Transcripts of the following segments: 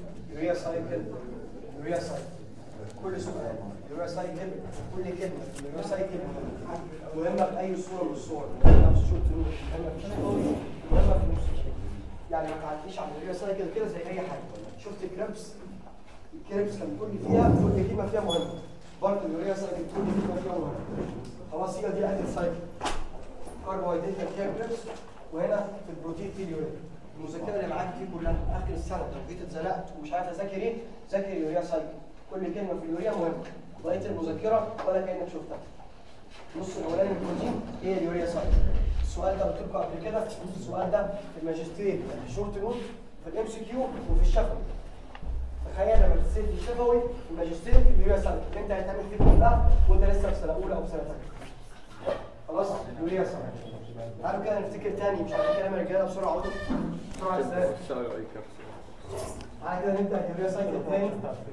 يوريا سايكل يوريا سايكل كل سؤال يوريا سايكل كل كلمه يوريا سايكل مهمه باي صوره من الصور مهمه في الشورت نوت مهمه في الشفوي مهمه في نص الشفوي يعني ما تعديش على اليوريا سايكل كده زي اي حاجه شفت كريبس الكريبس كان كل فيها كل كلمه فيها مهمه برضه اليوريا سايكل كل كلمه فيها مهمه خلاص هي دي اخر سايكل كاربوهيدرات كان فيها كريبس وهنا في البروتين في اليوريا المذكره اللي معاك دي كلها اخر السنه لو جيت اتزنقت ومش عارف اذاكر ايه ذاكر اليوريا سايكل كل كلمه في اليوريا مهمه بقيه المذكره ولا كانك شفتها النص الاولاني من البروتين هي اليوريا سايكل السؤال ده قلت لكم قبل كده السؤال ده في الماجستير في الشورت نوت في الام سي كيو وفي الشفوي تخيل لما تسيب في الشفوي في الماجستير في اليوريا سايكل انت هتعمل فيه كلها وانت لسه في سنه اولى او في سنه ثانيه خلاص اليوريا سايكل تعالوا كده نفتكر تاني مش عارفين كلام الرجاله بسرعه اقول بسرعه ازاي تعالى كده نبدا اليوريا سايكل تاني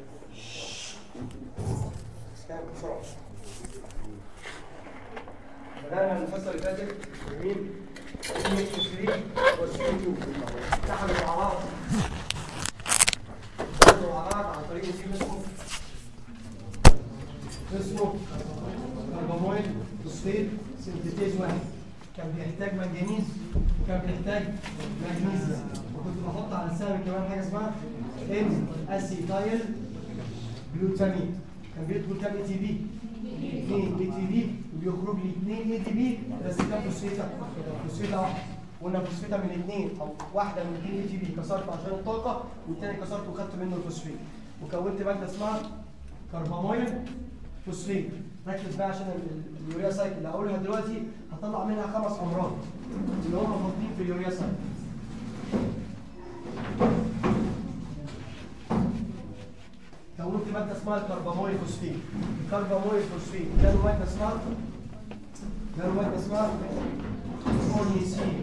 كام بسرعه بدأنا من الفصل اللي فاتت يمين يمين 3 والسي 2 سحبوا مع بعض سحبوا مع بعض عن طريق انزيم اسمه اسمه كربامويل فوسفيت سنتيتيز واحد كان بيحتاج منجنيز وكان بيحتاج مغنيسيوم وكنت بحط على السهم كمان حاجه اسمها ان اسيتايل جلوتامين كان بيدخل كام اي تي بي 2 اي تي بي وبيخرج لي 2 اي تي بي بس كام فوسفيتا فوسفيتا واحده قلنا فوسفيتا من اثنين او واحده من 2 اي تي بي كسرت عشان الطاقه والثاني كسرته وخدت منه الفوسفيت وكونت ماده اسمها كربامويل فوسفيت ركز بقى عشان ال- اليوريا سايكل اللي هقولها دلوقتي هطلع منها خمس امراض اللي هم فاضلين في اليوريا سايكل كونت ماده اسمها الكربامويل فوسفيت الكربامويل فوسفيت كانوا ماده اسمها كانوا ماده اسمها اورنيسين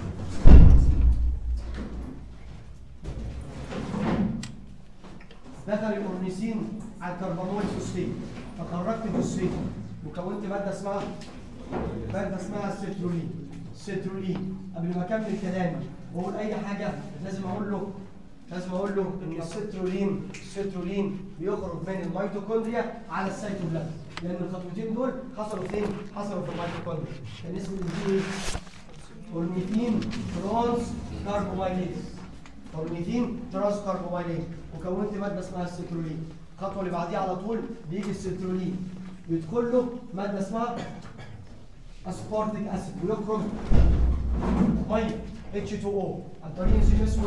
دخل الاورنيسين على الكربامويل فوسفيت فخرجت فوسفيت وكونت ماده اسمها ماده اسمها السترولين السترولين قبل ما اكمل كلامي واقول اي حاجه لازم اقول له لازم اقول له ان السترولين السترولين بيخرج من الميتوكوندريا على السيتوبلازم لان الخطوتين دول حصلوا فين؟ حصلوا في الميتوكوندريا كان اسمه الانزيم اورنيتين ترانس كاربومايليز اورنيتين ترانس كاربومايليز وكونت ماده اسمها السترولين الخطوه اللي بعديها على طول بيجي السترولين بيدخل له ماده اسمها اسبارتيك اسيد ويخرج ميه H2O عن طريق انزيم اسمه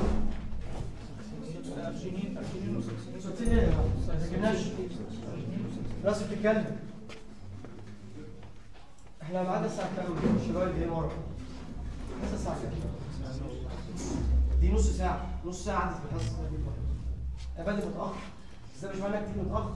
صوتين ايه يا جماعه؟ ما ذاكرناش راسي بتتكلم احنا ميعادنا الساعه كام؟ مش لغايه دي ورا لسه الساعه كام؟ دي نص ساعه نص ساعه عدت في الحصه يا بادئ متاخر ازاي مش معنى كتير متاخر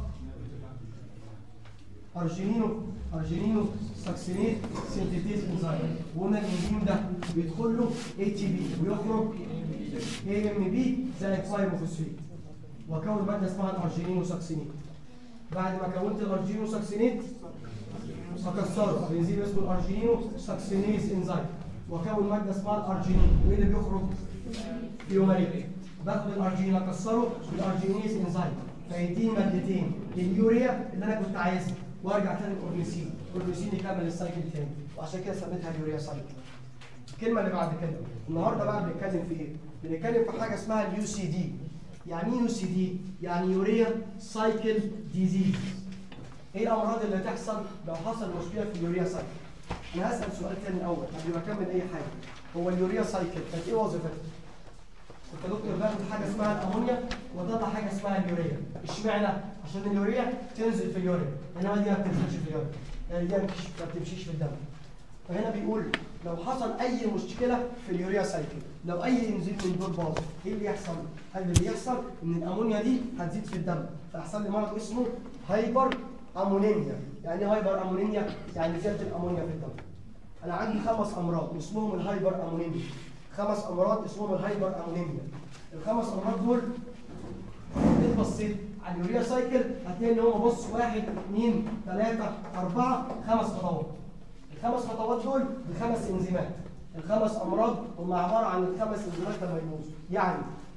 ارجينينو ارجينينو ساكسينيت سينثيتيز انزايم وقلنا الانزيم ده بيدخل له اي تي بي ويخرج اي ام بي زائد فايبوفوسفيت واكون ماده اسمها الارجينينو ساكسينيت بعد ما كونت الارجينينو ساكسينيت هكسره الانزيم اسمه الارجينينو ساكسينيز انزايم واكون ماده اسمها الارجينين وايه اللي بيخرج فيومريك باخد الارجينين اكسره بالارجينيز انزايم فيديني مادتين اليوريا اللي انا كنت عايزها وارجع تاني الاورنيسين الاورنيسين يكمل السايكل تاني وعشان كده سميتها اليوريا سايكل الكلمه اللي بعد كده النهارده بقى بنتكلم في ايه بنتكلم في حاجه اسمها اليو سي دي يعني ايه يو سي دي يعني يوريا سايكل ديزيز ايه الامراض اللي هتحصل لو حصل مشكله في اليوريا سايكل انا هسال سؤال تاني الاول قبل ما اكمل اي حاجه هو اليوريا سايكل كانت ايه وظيفتها كنت دكتور باخد حاجه اسمها الامونيا واطلع حاجه اسمها اليوريا اشمعنى عشان اليوريا تنزل في اليوريا انما دي ما بتنزلش في اليوريا يعني دي ما بتمشيش- ما بتمشيش في الدم فهنا بيقول لو حصل اي مشكله في اليوريا سايكل لو اي انزيم من دول باظ ايه اللي يحصل قال اللي بيحصل ان الامونيا دي هتزيد في الدم فيحصل لي مرض اسمه هايبر امونيميا يعني ايه هايبر امونيميا يعني زياده الامونيا في الدم انا عندي خمس امراض اسمهم الهايبر امونيميا خمس امراض اسمهم الهايبر امونيميا الخمس امراض دول جيت بصيت على اليوريا سايكل هتلاقي ان هو بص واحد اثنين ثلاثة أربعة خمس خطوات الخمس خطوات دول بخمس انزيمات الخمس امراض هم عبارة عن الخمس انزيمات لما يبوظوا يعني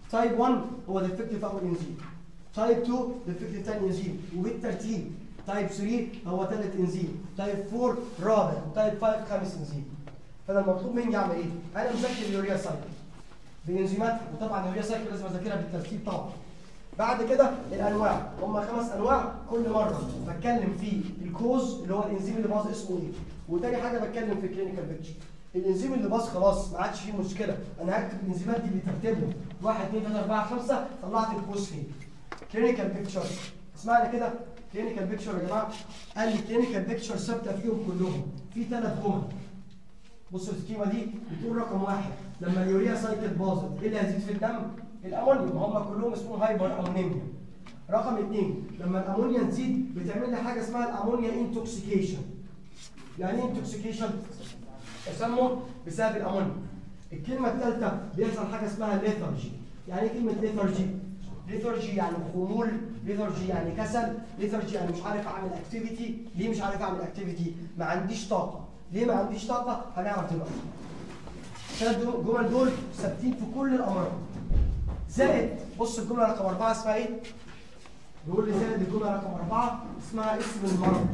تايب 1 هو ديفكتيف اول انزيم تايب 2 ديفكتيف ثاني انزيم وبالترتيب تايب 3 هو ثالث انزيم تايب 4 رابع تايب 5 خامس انزيم فانا المطلوب مني اعمل ايه؟ انا مذاكر اليوريا سايكل بانزيماتها وطبعا اليوريا سايكل لازم اذاكرها بالترتيب طبعا بعد كده الانواع هم خمس انواع كل مره بتكلم في الكوز اللي هو الانزيم اللي باظ اسمه ايه وتاني حاجه بتكلم في الكلينيكال بيكتشر الانزيم اللي باظ خلاص ما عادش فيه مشكله انا هكتب الانزيمات دي بترتيبهم 1 2 3 4 5 طلعت الكوز فين كلينيكال بيكتشر اسمعنا كده كلينيكال بيكتشر يا جماعه قال لي كلينيكال بيكتشر ثابته فيهم كلهم في ثلاث جمل بصوا السكيمه دي بتقول رقم واحد لما اليوريا سايكل باظت ايه اللي هيزيد في الدم؟ الامونيوم هم كلهم اسمهم هايبر امونيميا رقم اثنين لما الامونيا تزيد بتعمل لي حاجه اسمها الامونيا انتوكسيكيشن يعني ايه انتوكسيكيشن؟ تسمم بسبب الامونيا الكلمه الثالثه بيحصل حاجه اسمها ليثرجي يعني ايه كلمه ليثرجي؟ ليثرجي يعني خمول ليثرجي يعني كسل ليثرجي يعني مش عارف اعمل اكتيفيتي ليه مش عارف اعمل اكتيفيتي ما عنديش طاقه ليه ما عنديش طاقه هنعرف دلوقتي الثلاث جمل دول ثابتين في كل الامراض زائد بص الجمله رقم اربعه اسمها ايه؟ بيقول لي زائد الجمله رقم اربعه اسمها اسم المرض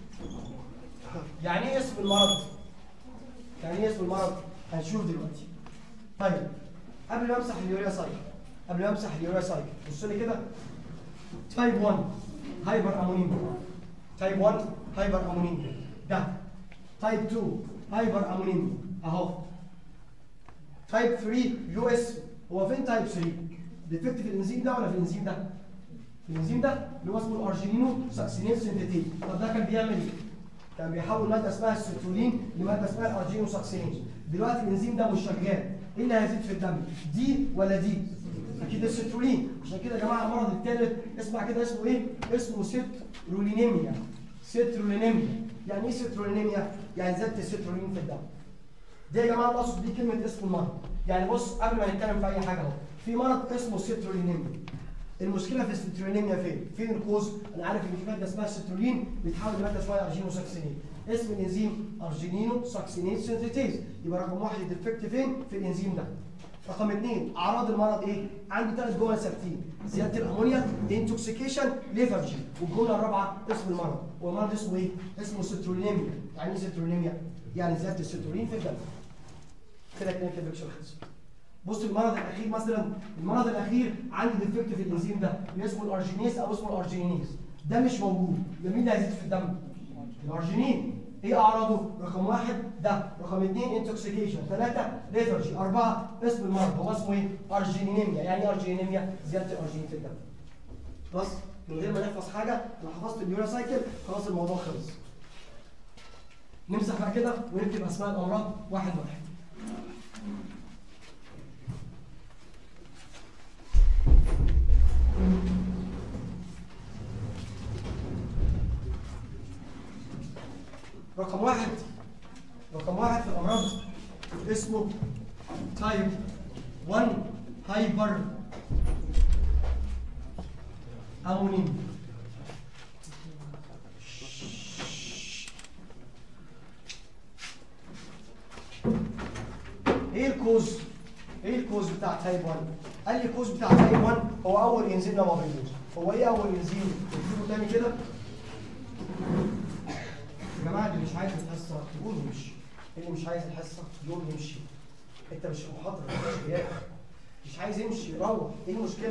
يعني ايه اسم المرض؟ يعني ايه اسم المرض؟ هنشوف دلوقتي طيب قبل ما امسح اليوريا سايكل قبل ما امسح اليوريا سايكل بص لي كده تايب 1 هايبر امونيميا تايب 1 هايبر امونيميا ده تايب 2 هايبر امونيميا اهو تايب 3 يو اس هو فين تايب 3 ديفكت في الانزيم ده ولا في الانزيم ده في الانزيم ده اللي هو اسمه الارجينينو ساكسينيز سنتيتيز طب ده كان بيعمل ايه كان بيحول ماده اسمها السيتولين لماده اسمها الارجينو ساكسينيز دلوقتي الانزيم ده مش شغال ايه اللي هيزيد في الدم دي ولا دي اكيد السيتولين عشان كده يا جماعه المرض الثالث اسمع كده اسمه ايه اسمه سيترولينيميا سيترولينيميا يعني ايه سيترولينيميا يعني زياده السيترولين في الدم دي يا جماعه الاقصد دي كلمه اسم المرض يعني بص قبل ما نتكلم في اي حاجه اهو في مرض اسمه سيترولينيميا المشكله في السيترولينيميا فين فين الكوز انا عارف ان في ماده اسمها السيترولين بتحول لماده اسمها ارجينو ساكسينين اسم الانزيم ارجينينو ساكسينيز سينثيتيز يبقى رقم واحد الديفكت فين في الانزيم ده رقم اثنين اعراض المرض ايه؟ عندي ثلاث جمل ثابتين زياده الامونيا انتوكسيكيشن ليفرجي والجمله الرابعه اسم المرض والمرض اسمه ايه؟ اسمه سيترولينيميا يعني ايه سيترولينيميا؟ يعني زياده السيترولين في الدم كده كلينيكال بيكشر خلص بص المرض الاخير مثلا المرض الاخير عندي ديفكت في الانزيم ده اللي اسمه الارجينيز او اسمه الارجينيز ده مش موجود ده مين اللي هيزيد في الدم؟ الارجينين ايه اعراضه؟ رقم واحد ده، رقم اثنين انتوكسيكيشن، ثلاثة ليثرجي، أربعة اسم المرض هو اسمه ايه؟ ارجينيميا، يعني ايه ارجينيميا؟ زيادة الارجينين في الدم. بس من غير ما نحفظ حاجة انا حفظت اليورا سايكل خلاص الموضوع خلص. نمسح بقى كده ونكتب اسماء الامراض واحد واحد. رقم واحد رقم واحد في الامراض اسمه تايب 1 هايبر امونيميا ايه الكوز؟ ايه الكوز بتاع تايب 1؟ قال لي الكوز بتاع تايب 1 هو اول انزيم لما بيبوظ هو ايه اول انزيم؟ نكتبه تاني كده يا جماعه اللي مش عايز الحصه يقول يمشي اللي مش عايز الحصه يقول يمشي انت مش في محاضره مش غياب مش عايز يمشي يروح ايه المشكله؟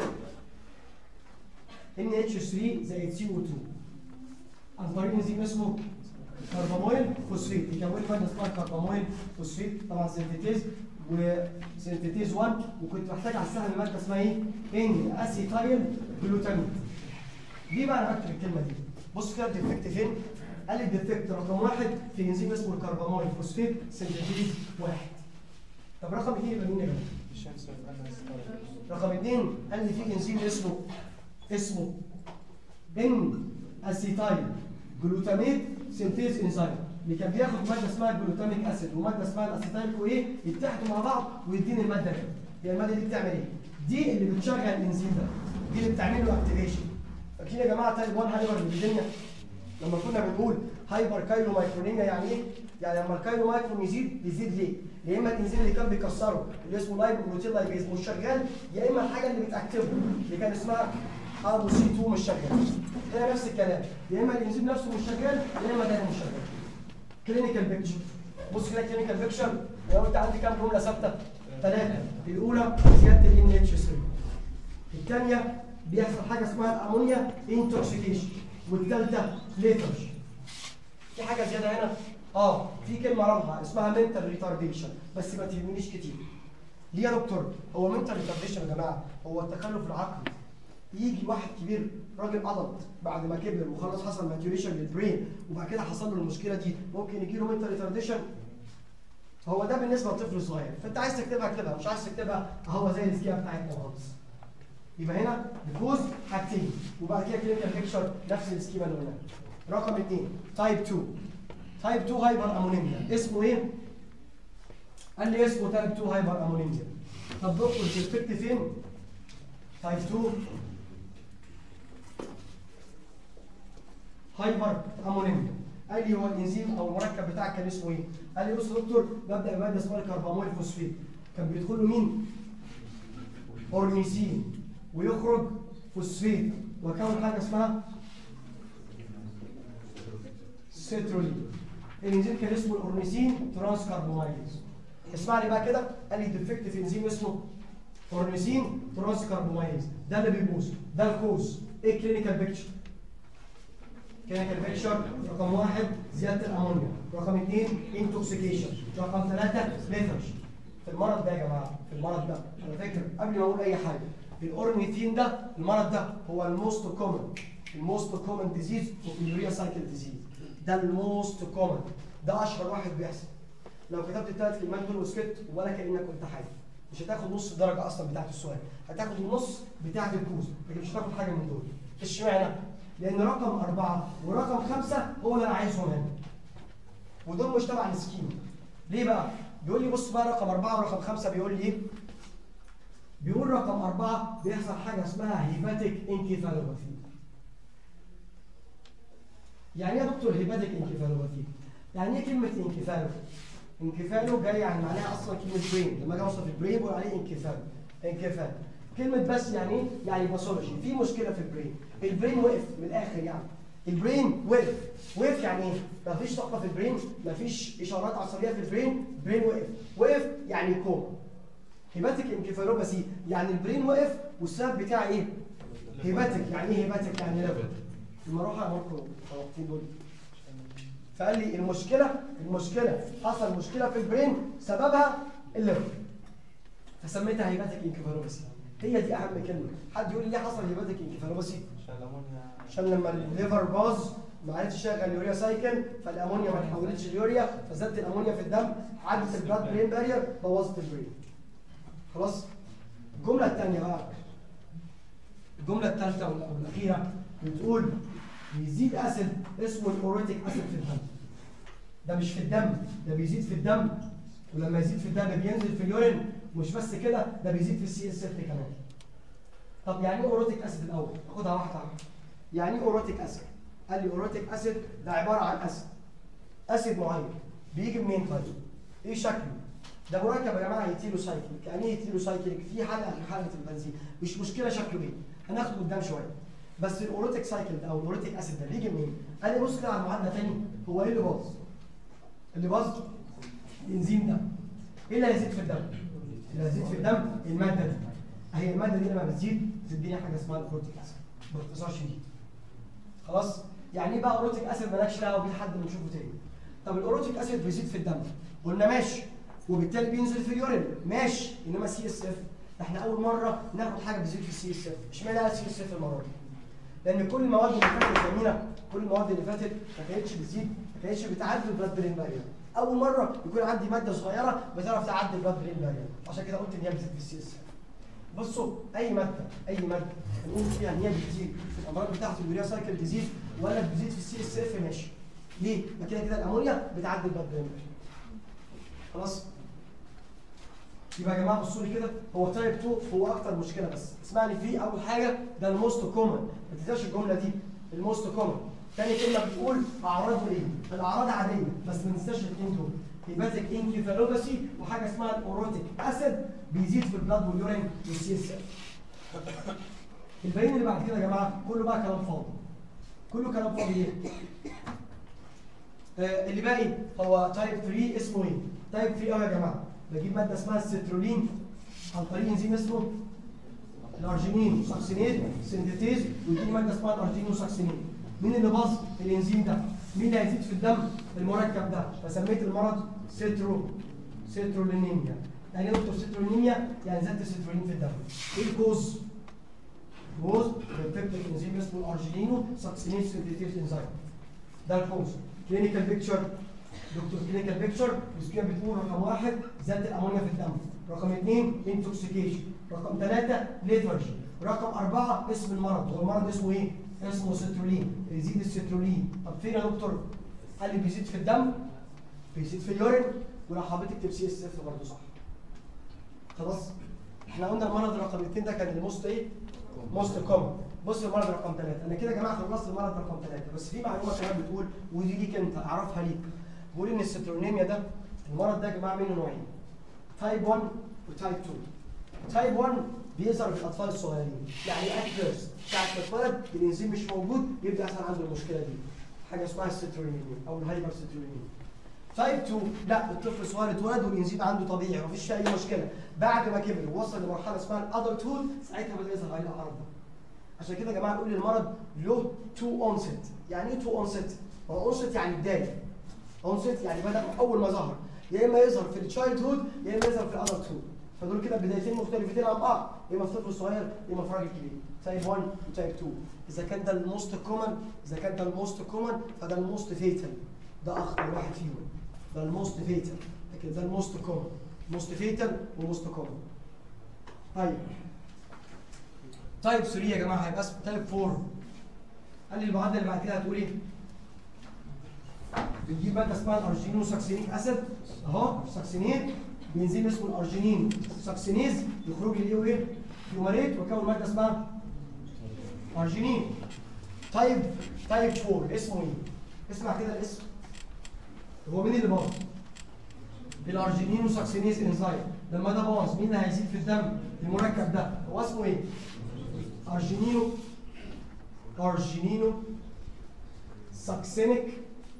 ان اتش 3 زائد سي او 2 عن طريق انزيم اسمه كربامويل فوسفيت يكون ماده اسمها كربامويل فوسفيت طبعا سنتيتيز وسنتيتيز 1 وكنت محتاج على السهل ماده اسمها ايه؟ ان اسيتايل جلوتاميت ليه بقى انا بكتب الكلمه دي؟ بص كده الديفكت فين؟ قال لي الديفكت رقم واحد في انزيم اسمه الكربامويل فوسفيت سنتيتيز واحد طب رقم اثنين يبقى مين يا جماعه؟ رقم اثنين قال لي في انزيم اسمه اسمه ان اسيتايل جلوتاميت سنتيز انزيم اللي كان بياخد ماده اسمها الجلوتاميك اسيد وماده اسمها الاسيتايل كو ايه يتحدوا مع بعض ويديني الماده دي هي الماده دي بتعمل ايه؟ دي اللي بتشغل الانزيم ده دي اللي بتعمل له اكتيفيشن فاكرين يا جماعه تايب 1 هايبر ليبيديميا لما كنا بنقول هايبر كايلو مايكرونيميا يعني ايه؟ يعني لما الكايلو مايكرون يزيد يزيد ليه؟ يا اما الانزيم اللي كان بيكسره اللي اسمه لايبوبروتين لايبيز مش شغال يا اما الحاجه اللي بتاكتفه اللي كان اسمها ابو سي 2 مش شغال هنا نفس الكلام يا اما الانزيم نفسه مش شغال يا اما ده مش شغال كلينيكال بيكتشر بص كده كلينيكال بيكتشر لو انت عندي كام جمله ثابته ثلاثه الاولى زياده الان اتش 3 الثانيه بيحصل حاجه اسمها الامونيا انتوكسيكيشن والثالثه ليترج في حاجه زياده هنا اه في كلمه رابعه اسمها منتال ريتارديشن بس ما تهمنيش كتير ليه يا دكتور هو منتال ريتارديشن يا جماعه هو التخلف العقلي يجي واحد كبير راجل ادلت بعد ما كبر وخلاص حصل ماتيوريشن للبرين وبعد كده حصل له المشكله دي ممكن يجي له منتال ريتارديشن هو ده بالنسبه لطفل صغير فانت عايز تكتبها اكتبها مش عايز تكتبها اهو زي السكيما بتاعتنا خالص يبقى هنا بتفوز حاجتين وبعد كده كلينيكال بيكتشر نفس السكيما اللي قلناها رقم اثنين تايب 2 تايب 2 هايبر امونيميا اسمه ايه؟ قال لي اسمه تايب 2 هايبر امونيميا طب دكتور الافكت فين؟ تايب 2 هايبر امونيميا قال لي هو الانزيم او المركب بتاعك كان اسمه ايه؟ قال لي بص يا دكتور ببدا بماده اسمها الكربامول فوسفيت كان بيدخل له مين؟ اورنيسين ويخرج فوسفيت وكون حاجه اسمها سيترولين الانزيم كان اسمه الاورنيسين ترانس كاربومايليز اسمع لي بقى كده قال لي ديفكت في انزيم اسمه اورنيسين ترانس كاربومايليز ده اللي بيبوظ ده الكوز ايه الكلينيكال بيكتشر كلينيكال بيكتشر رقم واحد زياده الامونيا رقم اثنين انتوكسيكيشن رقم ثلاثه ليثرج في المرض ده يا جماعه في المرض ده على فكره قبل ما اقول اي حاجه الاورنيثين ده المرض ده هو الموست كومن الموست كومن ديزيز في اليوريا سايكل ديزيز ده الموست كومن ده اشهر واحد بيحصل لو كتبت الثلاث كلمات دول وسكت ولا كانك قلت حاجه مش هتاخد نص الدرجه اصلا بتاعت السؤال هتاخد النص بتاعت الكوز لكن مش هتاخد حاجه من دول اشمعنى؟ لان رقم اربعه ورقم خمسه هو اللي انا عايزهم هنا ودول مش تبع السكيما ليه بقى؟ بيقول لي بص بقى رقم اربعه ورقم خمسه بيقول لي ايه؟ بيقول رقم اربعه بيحصل حاجه اسمها هيباتيك انكيفالوباثي يعني ايه يا دكتور هيباتيك انكيفالوباثي؟ يعني ايه كلمه انكيفالو؟ انكفاله جاي عن معناها اصلا كلمه برين لما اجي اوصف البرين بقول عليه انكفال انكفال كلمه بس يعني ايه؟ يعني باثولوجي في مشكله في البرين البرين وقف من الاخر يعني البرين وقف وقف يعني ايه؟ مفيش طاقه في البرين مفيش اشارات عصبيه في البرين البرين وقف وقف يعني كوما هيباتيك انكفالوباثي يعني البرين وقف والسبب بتاعي ايه؟ هيباتيك يعني ايه هيباتيك يعني ليفر المروحه يا ماركو الطلبتين دول فقال لي المشكله المشكله حصل مشكله في البرين سببها الليفر فسميتها هيباتيك انكفالوباثي هي دي اهم كلمه حد يقول لي ليه حصل هيباتيك انكفالوباثي عشان الامونيا عشان لما الليفر باظ ما عرفش يشغل يوريا سايكل فالامونيا ما اتحولتش ليوريا فزادت الامونيا في الدم عدت البلاد برين بارير بوظت البرين خلاص الجمله الثانيه بقى الجمله الثالثه والاخيره بتقول بيزيد اسيد اسمه الاوريتيك اسيد في الدم ده مش في الدم ده بيزيد في الدم ولما يزيد في الدم بينزل في اليورين مش بس كده ده بيزيد في السي اس اف كمان طب يعني ايه اوروتيك اسيد الاول خدها واحده واحده يعني ايه اوروتيك اسيد قال لي اوروتيك اسيد ده عباره عن اسيد اسيد معين بيجي منين طيب ايه شكله ده مركب يا جماعه يتيلو سايكليك يعني ايه يتيلو سايكليك في حلقه في حلقه البنزين مش مشكله شكله ايه هناخده قدام شويه بس الاوروتيك سايكل ده او الاوروتيك اسيد ده بيجي منين قال لي بص كده على المعادله تاني هو ايه اللي باظ اللي باظ الانزيم ده ايه اللي هيزيد في الدم اللي هيزيد في الدم الماده دي اهي الماده دي لما بتزيد بتديني حاجه اسمها الاوروتيك اسيد باختصار شديد خلاص يعني ايه بقى اوروتيك اسيد مالكش دعوه بيه لحد ما نشوفه تاني طب الاوروتيك اسيد بيزيد في الدم قلنا ماشي وبالتالي بينزل في اليورين ماشي انما سي اس اف احنا اول مره ناخد حاجه بتزيد في السي اس اف اشمعنى سي اس اف المره دي لان كل المواد اللي فاتت جميله كل المواد اللي فاتت ما كانتش بتزيد ما كانتش بتعدي البلاد برين بارير اول مره يكون عندي ماده صغيره بتعرف تعدي البلاد برين بارير عشان كده قلت ان هي بتزيد في السي اس اف بصوا اي ماده اي ماده نقول فيها ان هي بتزيد في الامراض بتاعه اليوريا سايكل ديزيز ولا بتزيد في السي اس اف ماشي ليه؟ ما كده كده الامونيا بتعدي البلاد برين بارير خلاص يبقى يا جماعه بصوا لي كده هو تايب 2 هو اكتر مشكله بس اسمعني فيه اول حاجه ده الموست كومن ما تنساش الجمله دي الموست كومن تاني كلمه بتقول اعراضه ايه؟ الاعراض عاديه بس ما ننساش الاثنين دول هيباتيك انكيفالوباسي وحاجه اسمها الاوروتيك اسيد بيزيد في البلاد واليورين والسي اس الباقيين اللي بعد كده يا جماعه كله بقى كلام فاضي كله كلام فاضي ليه؟ آه اللي باقي هو تايب 3 اسمه ايه؟ تايب 3 قوي يا جماعه بجيب ماده اسمها السترولين عن طريق انزيم اسمه الارجينين وساكسينيز سنتيتيز ويديني ماده اسمها الارجينين وساكسينيز مين اللي باظ الانزيم ده مين اللي هيزيد في الدم المركب ده فسميت المرض سترو سترولينيميا يعني ايه دكتور سترولينيميا يعني زادت السترولين في الدم ايه الكوز كوز بيبتيك انزيم اسمه الارجينينو ساكسينيز سنتيتيز انزيم ده الكوز كلينيكال بيكتشر دكتور كلينيكال بيكتشر السكيا بتقول رقم واحد زاد الامونيا في الدم رقم اثنين انتوكسيكيشن رقم ثلاثة ليثرجي رقم أربعة اسم المرض هو المرض اسمه ايه؟ اسمه سترولين يزيد السترولين طب فين يا دكتور؟ قال لي بيزيد في الدم بيزيد في اليورين ولو حبيت تكتب سي اس اف برضه صح خلاص احنا قلنا المرض رقم اثنين ده كان الموست ايه؟ موست كومن بص المرض رقم ثلاثة انا كده يا جماعه خلصت المرض رقم ثلاثة بس في معلومه كمان بتقول ودي ليك انت اعرفها ليك بيقول ان السترونيميا ده المرض ده يا جماعه منه نوعين تايب 1 وتايب 2 تايب 1 بيظهر في الاطفال الصغيرين يعني ات فيرست ساعه ما اتولد الانزيم مش موجود يبدا يحصل عنده المشكله دي حاجه اسمها السترونيميا او الهايبر سترونيميا تايب 2 لا الطفل الصغير اتولد والانزيم عنده طبيعي مفيش فيه اي مشكله بعد ما كبر ووصل لمرحله اسمها الادلت هود ساعتها بدا يظهر عليه الاعراض ده عشان كده يا جماعه نقول المرض له تو اونست يعني ايه تو اونست؟ هو اونست يعني بدايه اونست يعني بدا اول ما ظهر يا اما يظهر في التشايلد هود يا اما يظهر في الادلت هود فدول كده بدايتين مختلفتين عن بعض يا اما في طفل صغير يا اما في راجل كبير تايب 1 وتايب 2 اذا كان ده الموست كومن اذا كان ده الموست كومن فده الموست فيتال ده اخطر واحد فيهم ده الموست فيتال لكن ده الموست كومن موست فيتال وموست كومن طيب تايب 3 يا جماعه هيبقى اسمه تايب 4 قال لي المعادله اللي بعد كده هتقول ايه؟ بنجيب ماده اسمها الارجينو ساكسينيك اسيد اهو ساكسينيت بنزيم اسمه الارجينين ساكسينيز يخرج لي ايه وايه؟ فيوماريت ويكون ماده اسمها ارجينين تايب تايب 4 اسمه ايه؟ اسمع كده الاسم هو مين اللي باظ؟ الارجينين وساكسينيز انزايم لما ده باظ مين اللي هيزيد في الدم؟ المركب ده هو اسمه ايه؟ ارجينينو ارجينينو ساكسينيك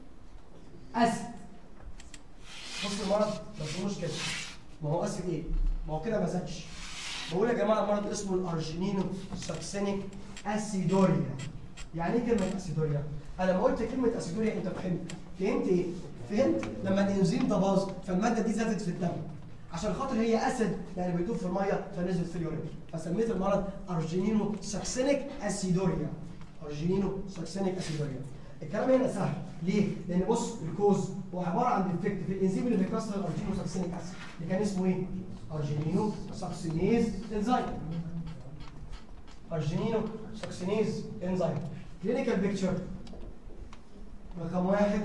اسيد بص المرض ما تقولوش كده ما هو اسيد ايه؟ ما هو كده ما زادش بقول يا جماعه المرض اسمه الارجينينو ساكسينيك اسيدوريا يعني ايه كلمه اسيدوريا؟ انا لما قلت كلمه اسيدوريا انت فهمت فهمت ايه؟ فهمت لما الانزيم ده باظ فالماده دي زادت في الدم عشان خاطر هي اسيد يعني بيدوب في الميه فنزلت في اليورين فسميت المرض ارجينينو ساكسينيك اسيدوريا ارجينينو ساكسينيك اسيدوريا الكلام هنا سهل ليه؟ لان بص الكوز هو عباره عن ديفكت في الانزيم اللي بيكسر الارجينو ساكسينيك اسيد اللي كان اسمه ايه؟ ارجينينو ساكسينيز انزيم ارجينينو ساكسينيز انزيم كلينيكال بيكتشر رقم واحد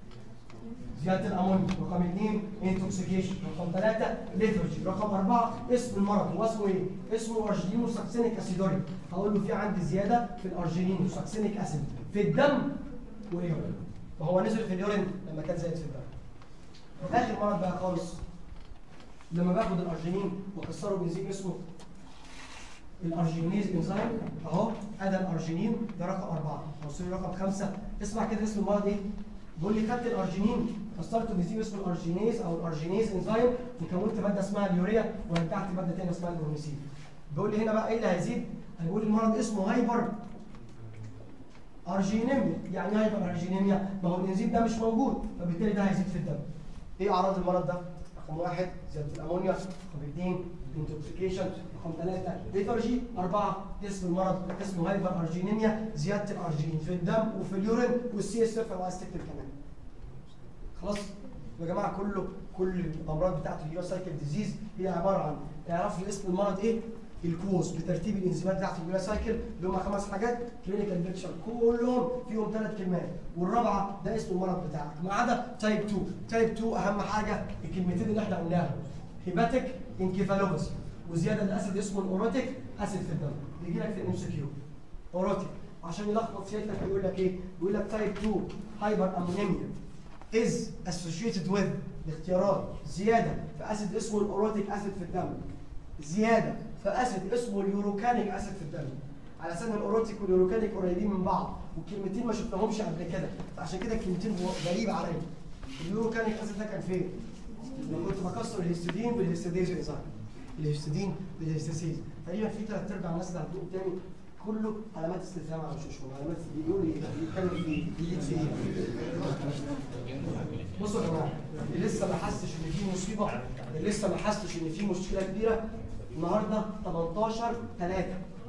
زياده الامونيا رقم اثنين انتوكسيكيشن رقم ثلاثه ليثرجي رقم اربعه اسم المرض هو اسمه ايه؟ اسمه ارجينينو ساكسينيك اسيدوريا هقول له في عندي زياده في الارجينينو ساكسينيك اسيد في الدم واليورين وهو نزل في اليورين لما كان زايد في الدم اخر مرض بقى خالص لما باخد الارجينين واكسره بنزيم اسمه الارجينيز انزيم اهو ادى الارجينين ده رقم اربعه وصل رقم خمسه اسمع كده اسم المرض ايه؟ بيقول لي خدت الارجينين كسرته بنزيم اسمه الارجينيز او الارجينيز انزيم وكونت ماده اسمها اليوريا ورجعت ماده ثانيه اسمها البروميسين بيقول لي هنا بقى ايه اللي هيزيد؟ هيقول المرض اسمه هايبر ارجينيميا يعني ايه هايبر ارجينيميا؟ ما هو الانزيم ده مش موجود فبالتالي ده هيزيد في الدم. ايه اعراض المرض ده؟ رقم واحد زياده الامونيا، رقم اثنين انتوكسيكيشن، رقم ثلاثه ليثرجي، اربعه اسم المرض اسمه هايبر ارجينيميا زياده الارجينين في الدم وفي اليورين والسي اس اف لو عايز تكتب كمان. خلاص؟ يا جماعه كله كل الامراض بتاعت اليورو سايكل ديزيز هي عباره عن تعرف لي اسم المرض ايه؟ الكوز بترتيب الانزيمات بتاعت الجولا سايكل اللي هم خمس حاجات كلينيكال بيكتشر كلهم فيهم ثلاث كلمات والرابعه ده اسم المرض بتاعك ما عدا تايب 2 تايب 2 اهم حاجه الكلمتين اللي احنا قلناهم هيباتيك انكيفالوباثي وزياده الاسيد اسمه الاوروتيك اسيد في الدم بيجي لك في الام سي كيو اوروتيك عشان يلخبط سيادتك يقول لك ايه؟ يقول لك تايب 2 هايبر امونيميا is associated with الاختيارات زياده في اسيد اسمه الاوروتيك اسيد في الدم زياده في اسيد اسمه اليوروكانيك اسيد في الدم على اساس ان الاوروتيك واليوروكانيك قريبين من بعض والكلمتين ما شفناهمش قبل كده فعشان كده الكلمتين غريبه عليا اليوروكانيك اسيد ده كان فين؟ لما كنت بكسر الهستidine بالهستidase انزيم الهستidine بالهستيسيز تقريبا في ثلاث ارباع الناس اللي عندهم قدامي كله علامات استفهام على وشوشهم علامات بيقولوا يتكلم في يجيب في ايه بصوا يا جماعه اللي لسه ما حسش ان في مصيبه اللي لسه ما حسش ان في مشكله كبيره النهارده 18 3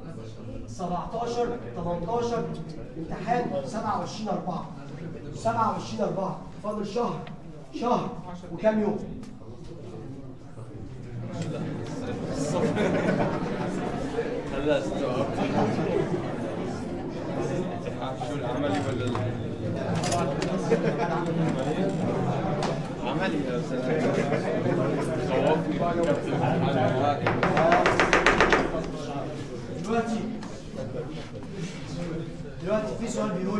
17 18 امتحان 27 4 27 4 فاضل شهر شهر وكام يوم خلاص شو العملي ولا عملي يا استاذ خوفني دلوقتي دلوقتي في سؤال بيقول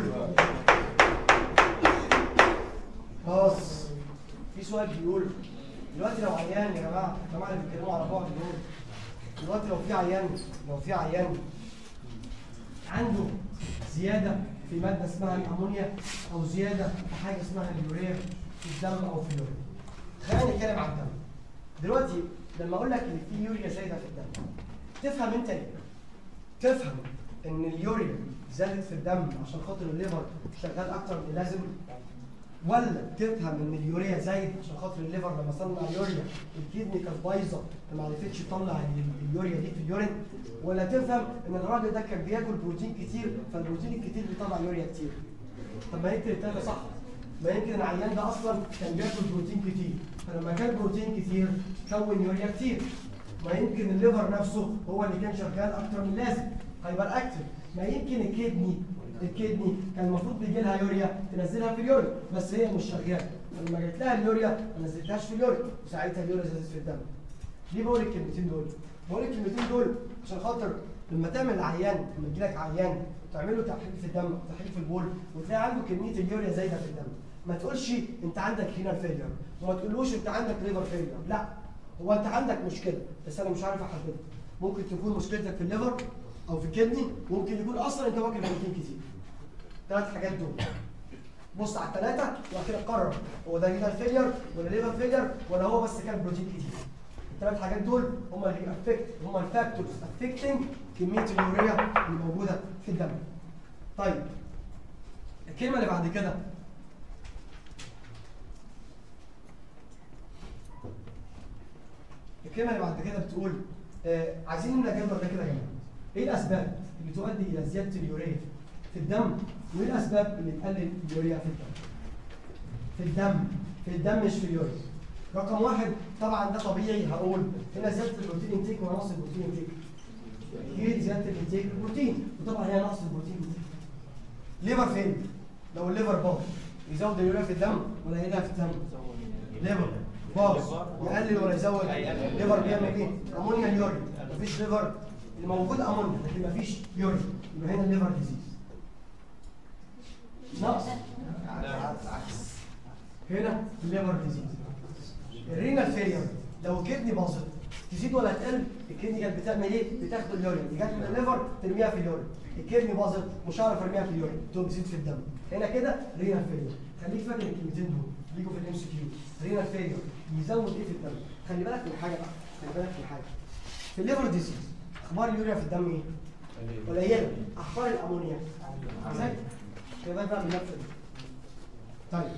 خلاص في سؤال بيقول دلوقتي لو عيان يا جماعه الجماعه اللي بيتكلموا على بعض دول دلوقتي لو في عيان لو في عيان عنده زياده في ماده اسمها الامونيا او زياده في حاجه اسمها اليوريا في الدم او في اليوريا خلينا نتكلم عن الدم دلوقتي لما اقول لك ان في يوريا زايده في الدم تفهم انت ايه؟ تفهم ان اليوريا زادت في الدم عشان خاطر الليفر شغال اكتر من اللازم ولا تفهم ان اليوريا زايد عشان خاطر الليفر لما صنع يوريا الكدني كانت بايظه فما عرفتش تطلع ال- اليوريا دي في اليورين ولا تفهم ان الراجل ده كان بياكل بروتين كتير فالبروتين الكتير بيطلع يوريا كتير طب ما يمكن التلاته صح ما يمكن العيان ده اصلا كان بياكل بروتين كتير فلما كان بروتين كتير كون يوريا كتير ما يمكن الليفر نفسه هو اللي كان شغال اكتر من اللازم هايبر اكتف ما يمكن الكدني الكدني كان المفروض بيجي لها يوريا تنزلها في اليورين بس هي مش شغاله لما جت لها اليوريا ما نزلتهاش في اليورين وساعتها اليوريا زادت في الدم ليه بقول الكلمتين دول؟ بقول الكلمتين دول عشان خاطر لما تعمل عيان لما يجي لك عيان تعمل له تحليل في الدم تحليل في البول وتلاقي عنده كميه اليوريا زايده في الدم ما تقولش انت عندك رينال فيلير وما تقولوش انت عندك ليفر فيلير لا هو انت عندك مشكله بس انا مش عارف احددها ممكن تكون مشكلتك في الليفر او في الكدني ممكن يكون اصلا انت واكل بروتين كتير ثلاث حاجات دول بص على الثلاثه وبعد كده قرر هو ده رينال فيلير ولا ليفر فيلير ولا هو بس كان بروتين كتير الثلاث حاجات دول هم اللي افكت هم الفاكتورز افكتنج كميه اليوريا اللي موجوده في الدم طيب الكلمه اللي بعد كده الكلمه اللي بعد كده بتقول آه عايزين نملى الجدول ده كده يا جماعه ايه الاسباب اللي تؤدي الى زياده اليوريا في الدم وايه الاسباب اللي تقلل اليوريا في الدم في الدم في الدم مش في اليوريا رقم واحد طبعا ده طبيعي هقول هنا زياده البروتين انتيك ولا نقص البروتين انتيك اكيد زياده الانتيك البروتين وطبعا هي نقص البروتين انتيك ليفر فين لو الليفر باظ يزود اليوريا في الدم ولا يقللها في الدم ليفر باظ يقلل ولا يزود ليفر بيعمل ايه امونيا اليوريا مفيش ليفر اللي موجود امونيا لكن مفيش يوريا يبقى هنا الليفر ديزيز نقص هنا الليفر ديزيز الرينال فيلير لو الكدني باظت تزيد ولا تقل الكدني كانت بتعمل ايه؟ بتاخد اليورين دي جت من الليفر ترميها في اليورين الكدني باظت مش هعرف ارميها في اليورين تقوم تزيد في الدم هنا كده رينال فيلير خليك فاكر الكلمتين دول بيجوا في الام سي كيو رينال فيلير يزود ايه في الدم خلي بالك من حاجه بقى خلي بالك من حاجه في الليفر ديزيز اخبار اليوريا في الدم ايه؟ قليله اخبار الامونيا ازاي؟ خلي بالك بقى من النقطه دي طيب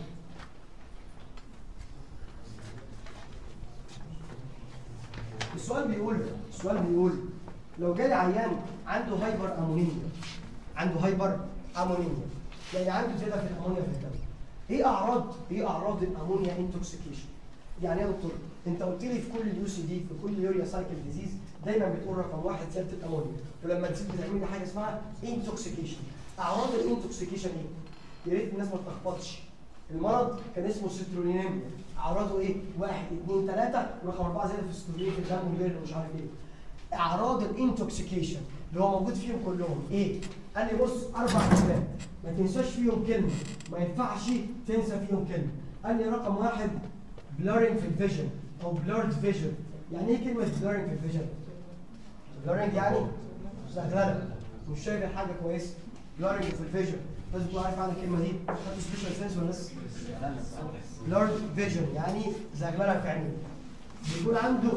السؤال بيقول السؤال بيقول لو جالي عيان عنده هايبر امونيميا عنده هايبر امونيميا يعني عنده زياده في الامونيا في الدم ايه اعراض ايه اعراض الامونيا انتوكسيكيشن يعني يا دكتور انت قلت لي في كل اليو سي دي في كل يوريا سايكل ديزيز دايما بتقول رقم واحد زياده الامونيا ولما تزيد بتعمل لي حاجه اسمها انتوكسيكيشن اعراض الانتوكسيكيشن ايه؟ يا ريت الناس ما تلخبطش المرض كان اسمه سيترونينيميا اعراضه ايه؟ واحد اثنين ثلاثه ورقم اربعه زي في السيترونين في الدم والبير ومش عارف ايه اعراض الانتوكسيكيشن اللي هو موجود فيهم كلهم ايه؟ قال لي بص اربع كلمات ما تنساش فيهم كلمه ما ينفعش تنسى فيهم كلمه قال لي رقم واحد blurring في الفيجن او blurred vision يعني ايه كلمه blurring في الفيجن blurring يعني زغلله مش شايف الحاجه كويس blurring في الفيجن لازم تكون عارف عن الكلمه دي خدت سبيشال سنس ولا لسه blurred vision يعني زغلله في عينيه بيكون عنده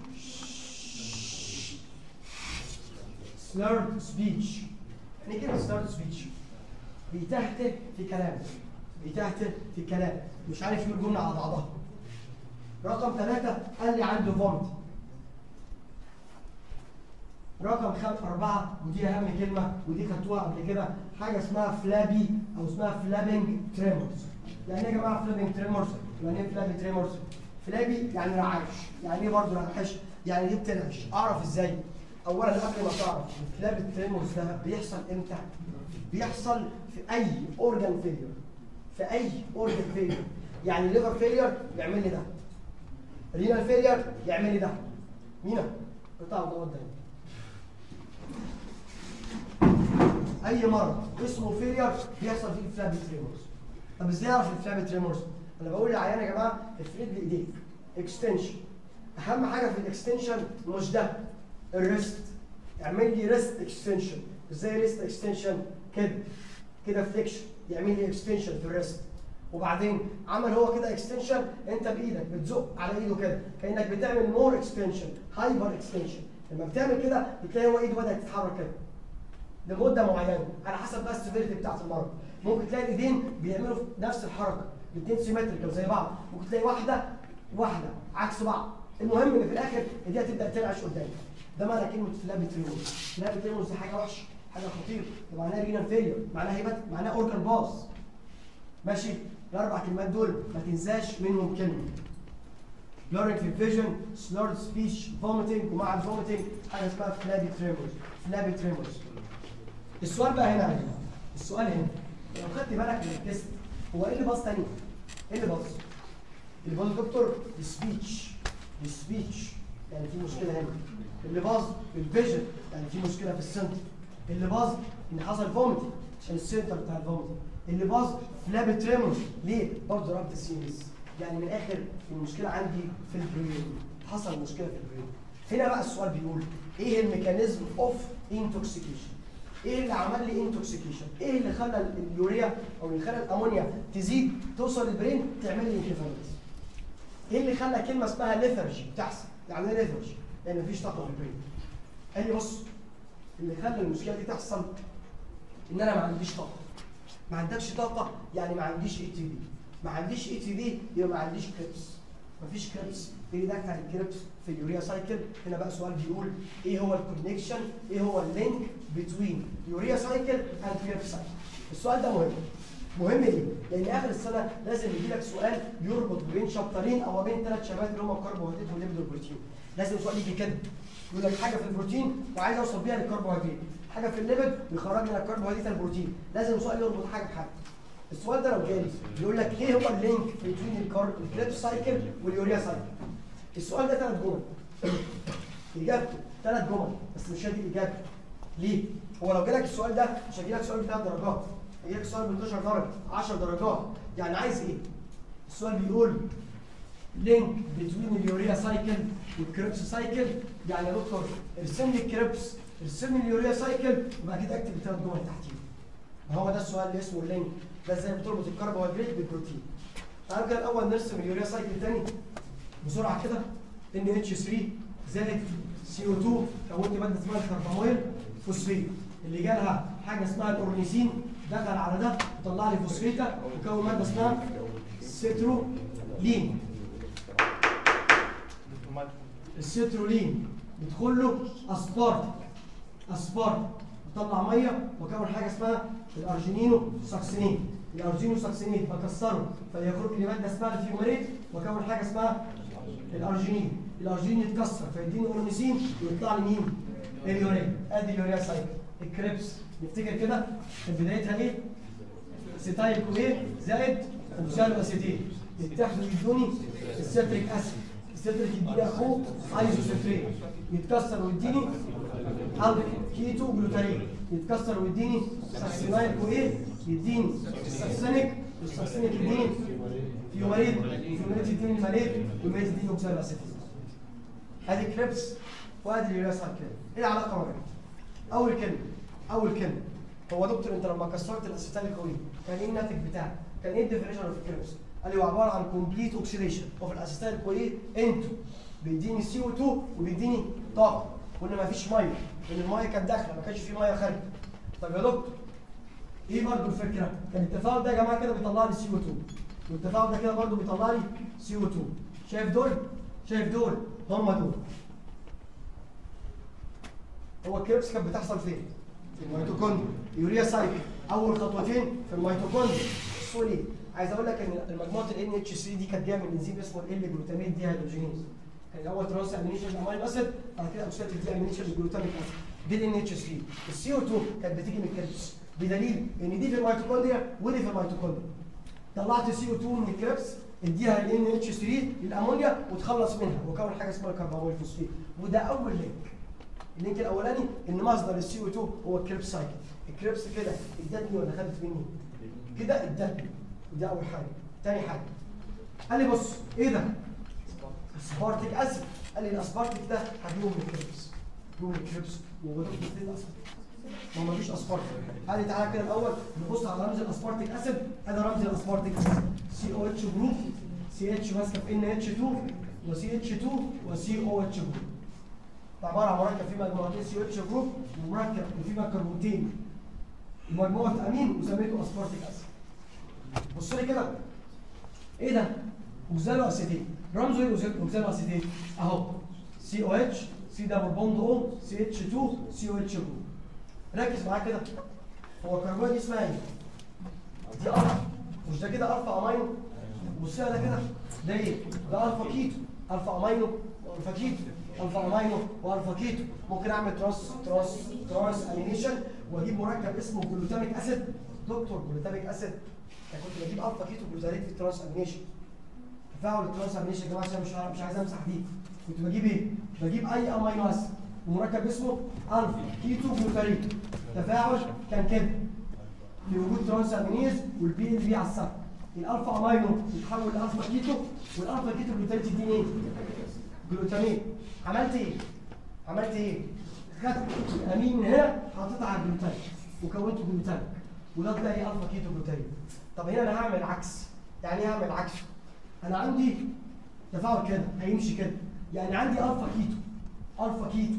slurred speech يعني ايه كلمه slurred speech بيتهته في كلامه بيتهته في كلامه مش عارف يقول جمله على بعضها رقم ثلاثة قال لي عنده فومت رقم خمسة أربعة ودي أهم كلمة ودي خدتوها قبل كده حاجة اسمها فلابي أو اسمها فلابنج تريمورز يعني إيه يا جماعة فلابنج تريمورز؟ يعني إيه فلابي تريمورز؟ فلابي يعني رعاش يعني إيه برضه رعاش؟ يعني دي بتنعش أعرف إزاي؟ أولا قبل ما تعرف الفلابي تريمورز ده بيحصل إمتى؟ بيحصل في أي أورجان فيلير في أي أورجان فيلير يعني ليفر فيلير يعمل لي ده رينال فيلير يعمل لي ده مينا قطع الضوء ده اي مرض اسمه فيلير بيحصل فيه فلابي تريمورز طب ازاي اعرف الفلابي تريمورز انا بقول للعيان يا جماعه افرد لي ايديك اكستنشن اهم حاجه في الاكستنشن مش ده الريست اعمل لي ريست اكستنشن ازاي ريست اكستنشن كده كده فليكشن يعمل لي اكستنشن في الريست وبعدين عمل هو كده اكستنشن انت بايدك بتزق على ايده كده كانك بتعمل مور اكستنشن هايبر اكستنشن لما بتعمل كده بتلاقي هو ايده بدات تتحرك كده لمده معينه على حسب بقى السيفيريتي بتاعت المرض ممكن تلاقي الايدين بيعملوا نفس الحركه الاثنين سيمتريكال زي بعض ممكن تلاقي واحده واحده عكس بعض المهم ان في الاخر ايديها تبدا ترعش قدامك ده معنى كلمه فلابي تريموس فلابي تريموس دي حاجه وحشه حاجه خطيره ده معناها رينال فيلير معناها هيبات معناها اورجان باص ماشي الاربع كلمات دول ما تنساش منهم كلمه blurring في vision slurred speech vomiting ومع الفوميتنج حاجه اسمها فلابي تريمورز فلابي تريمورز السؤال بقى هنا يا جماعه السؤال هنا لو خدت بالك من التست هو ايه اللي باظ تاني؟ ايه اللي باظ؟ اللي باظ دكتور السبيتش السبيتش يعني في مشكله هنا اللي باظ الفيجن يعني في مشكله في السنتر اللي باظ ان حصل فوميتنج عشان السنتر بتاع الفوميتنج اللي باظ فلابي تريمورز ليه؟ برضه ربط السيريس يعني من الاخر المشكله عندي في البرين حصل مشكله في البرين هنا بقى السؤال بيقول ايه الميكانيزم اوف انتوكسيكيشن ايه اللي عمل لي انتوكسيكيشن ايه اللي خلى اليوريا او اللي خلى الامونيا تزيد توصل للبرين تعمل لي انكفاليتس ايه اللي خلى كلمه اسمها ليثرجي تحصل يعني ايه ليثرجي لان مفيش طاقه في البرين قال لي بص اللي خلى المشكله دي تحصل ان انا ما عنديش طاقه ما عندكش طاقه يعني ما عنديش اي تي بي ما عنديش اي تي بي يبقى ما عنديش كريبس ما فيش كريبس ايه اللي دخل الكريبس في اليوريا سايكل هنا بقى سؤال بيقول ايه هو الكونكشن ايه هو اللينك بتوين يوريا سايكل اند كريبس سايكل السؤال ده مهم مهم ليه؟ لان اخر السنه لازم يجي لك سؤال يربط بين شابترين او بين ثلاث شبات اللي هم الكربوهيدرات والليبيد والبروتين لازم سؤال يجي كده يقول لك حاجه في البروتين وعايز اوصل بيها للكربوهيدرات حاجه في الليبيد ويخرج لنا الكربوهيدرات البروتين لازم سؤال يربط حاجه بحاجه السؤال ده لو جالي يقول لك ايه هو اللينك بين الكريبس سايكل واليوريا سايكل السؤال ده ثلاث جمل اجابته ثلاث جمل بس مش هدي الاجابه ليه؟ هو لو جالك السؤال ده مش هيجي لك سؤال بثلاث درجات هيجي لك سؤال ب 12 درجه 10 درجات يعني عايز ايه؟ السؤال بيقول لينك بين اليوريا سايكل والكريبس سايكل يعني يا دكتور ارسم لي الكريبس ارسم لي اليوريا سايكل وبعد كده اكتب الثلاث جمل تحتيهم هو ده السؤال اللي اسمه اللينك ده ازاي بتربط الكربوهيدرات بالبروتين تعالوا كده الاول نرسم اليوريا سايكل تاني بسرعه كده ان اتش 3 زائد سي او 2 كونت ماده اسمها الكرباميل فوسفيت اللي جالها حاجه اسمها الاورنيسين دخل على ده وطلع لي فوسفيتا وكون ماده اسمها سيترولين السيترولين بيدخل له اسبارت اسبارت وطلع ميه وكون حاجه اسمها الارجينينو ساكسينيت الارجينو ساكسينيت بكسره فيخرج لي ماده اسمها الفيومريت وكون حاجه اسمها الارجينين الارجينين يتكسر فيديني اورنيسين ويطلع لي مين؟ اليوريا ادي اليوريا سايكل الكريبس نفتكر كده كانت بدايتها ايه؟ سيتايل كويه زائد اوكسالو اسيتيل يتحدوا يدوني السيتريك اسيد السيتريك يديني اخوه ايزوسيتريت يتكسر ويديني الفا كيتو جلوتارين يتكسر ويديني ساكسينايل كويه يديني ساكسينيك والسكسين يديني فيوماريد فيوماريد يديني الماليد والماليد يديني اوكسال اسيتيز ادي كريبس وادي اليوريا سايكل ايه العلاقه ما بينهم؟ اول كلمه اول كلمه هو دكتور انت لما كسرت الاسيتال الكوين كان ايه الناتج بتاعك؟ كان ايه الديفينيشن اوف الكريبس؟ قال لي هو عباره عن كومبليت اوكسيديشن اوف الاسيتال الكوين انتو بيديني سي او 2 وبيديني طاقه وان ما فيش ميه لان الميه كانت داخله ما كانش في ميه خارجه طب يا دكتور ايه برضه الفكره؟ كان التفاعل ده يا جماعه كده بيطلع لي سي او 2 والتفاعل ده كده برضه بيطلع لي سي او 2 شايف دول؟ شايف دول؟ هم دول هو الكريبس كانت بتحصل فين؟ في الميتوكوندريا يوريا سايكل اول خطوتين في الميتوكوندريا سوري عايز اقول لك ان مجموعه ال اتش 3 دي كانت جايه من انزيم اسمه ال جلوتاميت دي هيدروجينيز كان الاول ترانس امينيشن لامينو اسيد بعد كده اوكسيداتيف دي امينيشن للجلوتاميك اسيد دي ال اتش 3 السي او 2 كانت بتيجي من الكريبس بدليل ان دي في الميتوكوندريا ودي في الميتوكوندريا طلعت سي او 2 من الكريبس اديها ال ان اتش 3 للامونيا وتخلص منها وكون حاجه اسمها الكربامول فوسفيت وده اول لينك اللينك الاولاني ان مصدر السي او 2 هو الكريبس سايكل الكريبس كده ادتني ولا خدت مني كده ادتني ودي اول حاجه تاني حاجه قال لي بص ايه ده اسبارتيك اسيد قال لي الاسبارتيك ده هجيبه من الكريبس هجيبه من الكريبس وبضيف الاثنين اسبارتيك ما هو مفيش اسبارتيك قال لي تعالى كده الاول نبص على رمز الاسبارتيك اسيد ادي رمز الاسبارتيك اسيد سي او اتش جروب سي اتش ماسكه في ان اتش 2 وسي اتش 2 وسي او اتش جروب عباره عن مركب فيه مجموعتين سي اتش جروب ومركب وفيه كربونتين مجموعه امين وسميته اسبارتيك اسيد بص لي كده ايه ده؟ اوكزالو اسيتيت رمزه ايه أوكزالو- اوكزالو اسيتيت؟ اهو سي او اتش سي دبل بوند او سي اتش 2 سي او اتش جروب ركز معايا كده هو الكربون دي اسمها ايه؟ دي الفا مش ده كده الفا امينو بص لها ده كده ده ايه؟ ده الفا كيتو الفا امينو والفا كيتو الفا امينو والفا كيتو ممكن اعمل تراس تراس تراس امينيشن واجيب مركب اسمه جلوتاميك اسيد دكتور جلوتاميك اسيد انا كنت بجيب الفا كيتو جلوتاميك في التراس امينيشن تفاعل التراس امينيشن يا جماعه عشان مش عارف- مش عايز امسح دي كنت بجيب ايه؟ بجيب اي امينو اسيد ومركب اسمه الفا كيتو جلوتاميك تفاعل كان كده في وجود ترانس امينيز والبي ال بي على السطح الالفا امينو يتحول لالفا كيتو والالفا كيتو جلوتاميت تديني ايه؟ جلوتاميت عملت ايه؟ عملت ايه؟ خدت الامين من هنا حطيتها على الجلوتاميت وكونت جلوتاميك وده تلاقي الفا كيتو جلوتاميت طب هنا انا هعمل عكس يعني ايه هعمل عكس؟ انا عندي تفاعل كده هيمشي كده يعني عندي الفا كيتو الفا كيتو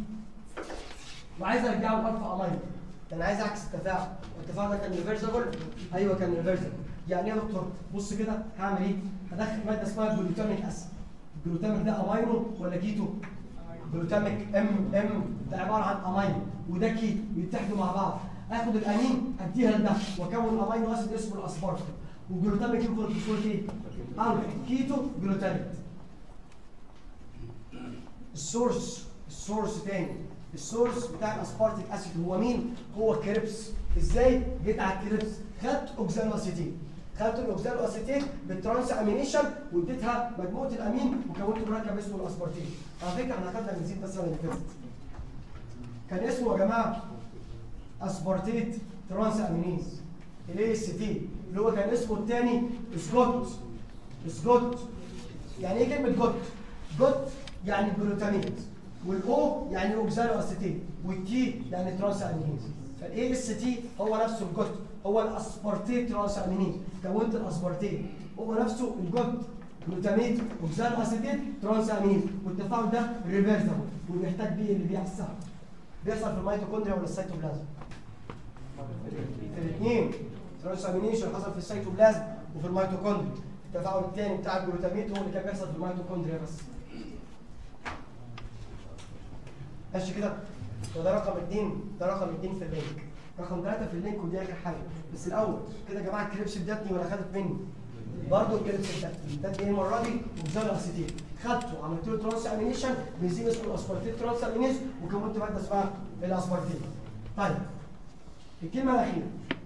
وعايز ارجعه لالفا امينو ده انا عايز اعكس التفاعل التفاعل ده كان ريفرسبل ايوه كان ريفرسبل يعني ايه يا دكتور بص كده هعمل ايه هدخل ماده اسمها جلوتاميك اسيد الجلوتاميك ده امينو ولا كيتو جلوتاميك ام ام ده عباره عن امينو وده كيتو بيتحدوا مع بعض اخد الامين اديها لده واكون امينو اسيد اسمه الاسبارتام والجلوتاميك يدخل في صوره ايه؟ الفا كيتو جلوتاميك السورس السورس تاني السورس بتاع الاسبارتيك اسيد هو مين؟ هو الكريبس ازاي؟ جيت على الكريبس خدت اوكزالو اسيتين خدت الاوكزالو اسيتين بالترانس امينيشن واديتها مجموعه الامين وكونت مركب اسمه الاسبارتين على فكره احنا خدنا بنزين بس اللي فاتت كان اسمه يا جماعه اسبارتيت ترانس امينيز الاي اس تي اللي هو كان اسمه الثاني سكوت سكوت يعني ايه كلمه جوت؟ جوت يعني جلوتاميت والاو يعني اوكزالو اسيتيت والتي يعني ترانس امينيز فالاي اس تي هو نفسه الجوت هو الاسبارتيت ترانس امينيز كونت الاسبارتيت هو نفسه الجوت جلوتاميت اوكزالو اسيتيت ترانس امينيز والتفاعل ده ريفرسبل وبيحتاج بيه اللي بيحصل بيحصل في الميتوكوندريا ولا السيتوبلازم في الاثنين ترانس امينيشن حصل في السيتوبلازم وفي الميتوكوندريا التفاعل الثاني بتاع الجلوتاميت هو اللي كان بيحصل في الميتوكوندريا بس ماشي كده وده رقم اثنين ده رقم اثنين في اللينك رقم ثلاثة في اللينك ودي اخر حاجة بس الاول كده يا جماعة الكريبس ادتني ولا خدت مني برضه الكريبس ادتني ادتني ايه المرة دي وبزال اسيتين خدته عملت له ترانس امينيشن بنزيم اسمه الاسبارتيت ترانس امينيز وكونت مادة اسمها الاسبارتيت طيب الكلمة الأخيرة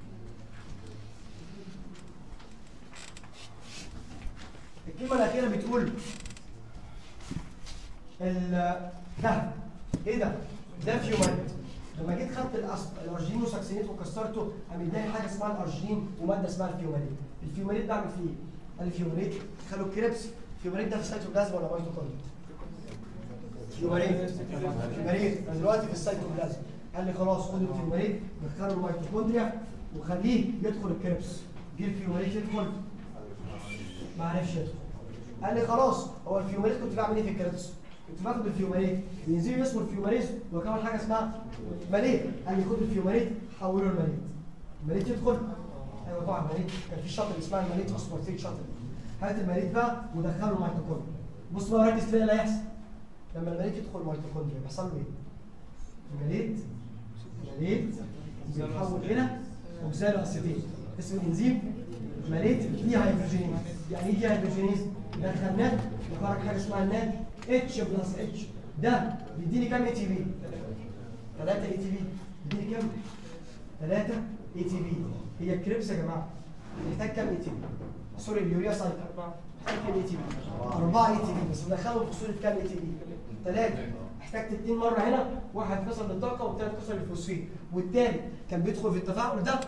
الكلمة الأخيرة بتقول ال ده ايه ده؟ ده فيومايت لما جيت خدت الأس- الارجينين وساكسينيت وكسرته قام اداني حاجه اسمها الارجينين وماده اسمها الفيوماليت الفيوماليت بعمل فيه ايه؟ قال لي الفيوماليت خلوا الكريبس الفيوماليت ده في سيتوبلازم ولا ميتوكوندريا؟ فيوماليت فيوماليت أنا دلوقتي في السيتوبلازم قال لي خلاص خد الفيوماليت دخله الميتوكوندريا وخليه يدخل الكريبس جه الفيوماليت يدخل ما عرفش يدخل قال لي خلاص هو الفيوماليت كنت بعمل ايه في الكريبس؟ كنت باخد الفيوماليت بينزل اسمه الفيوماليز وكمان حاجه اسمها ماليت قال لي خد الفيوماليت حوله الماليت الماليت يدخل ايوه طبعا الماليت كان في شاطر اسمها الماليت اسبورتيك شاطر هات الماليت بقى ودخله الميتوكوندريا بص بقى ركز تلاقي اللي هيحصل لما الماليت يدخل الميتوكوندريا بيحصل له ايه؟ الماليت الماليت بيتحول الى اوكسالو اسيتيت اسم الانزيم ماليت دي هيدروجينيز يعني ايه دي هيدروجينيز؟ دخلناه وخرج حاجه اسمها النات اتش بلس اتش ده بيديني كام اي تي بي؟ 3 اي تي بي بيديني كام؟ 3 اي تي بي هي الكريبس يا جماعه محتاج كام اي تي بي؟ سوري اليوريا سايكل محتاج كام اي تي بي؟ 4 اي تي بي بس مدخلهم في صوره كام اي تي بي؟ 3 احتجت اثنين مره هنا واحد كسر للطاقه والثالث كسر للفوسفين والثالث كان بيدخل في التفاعل ده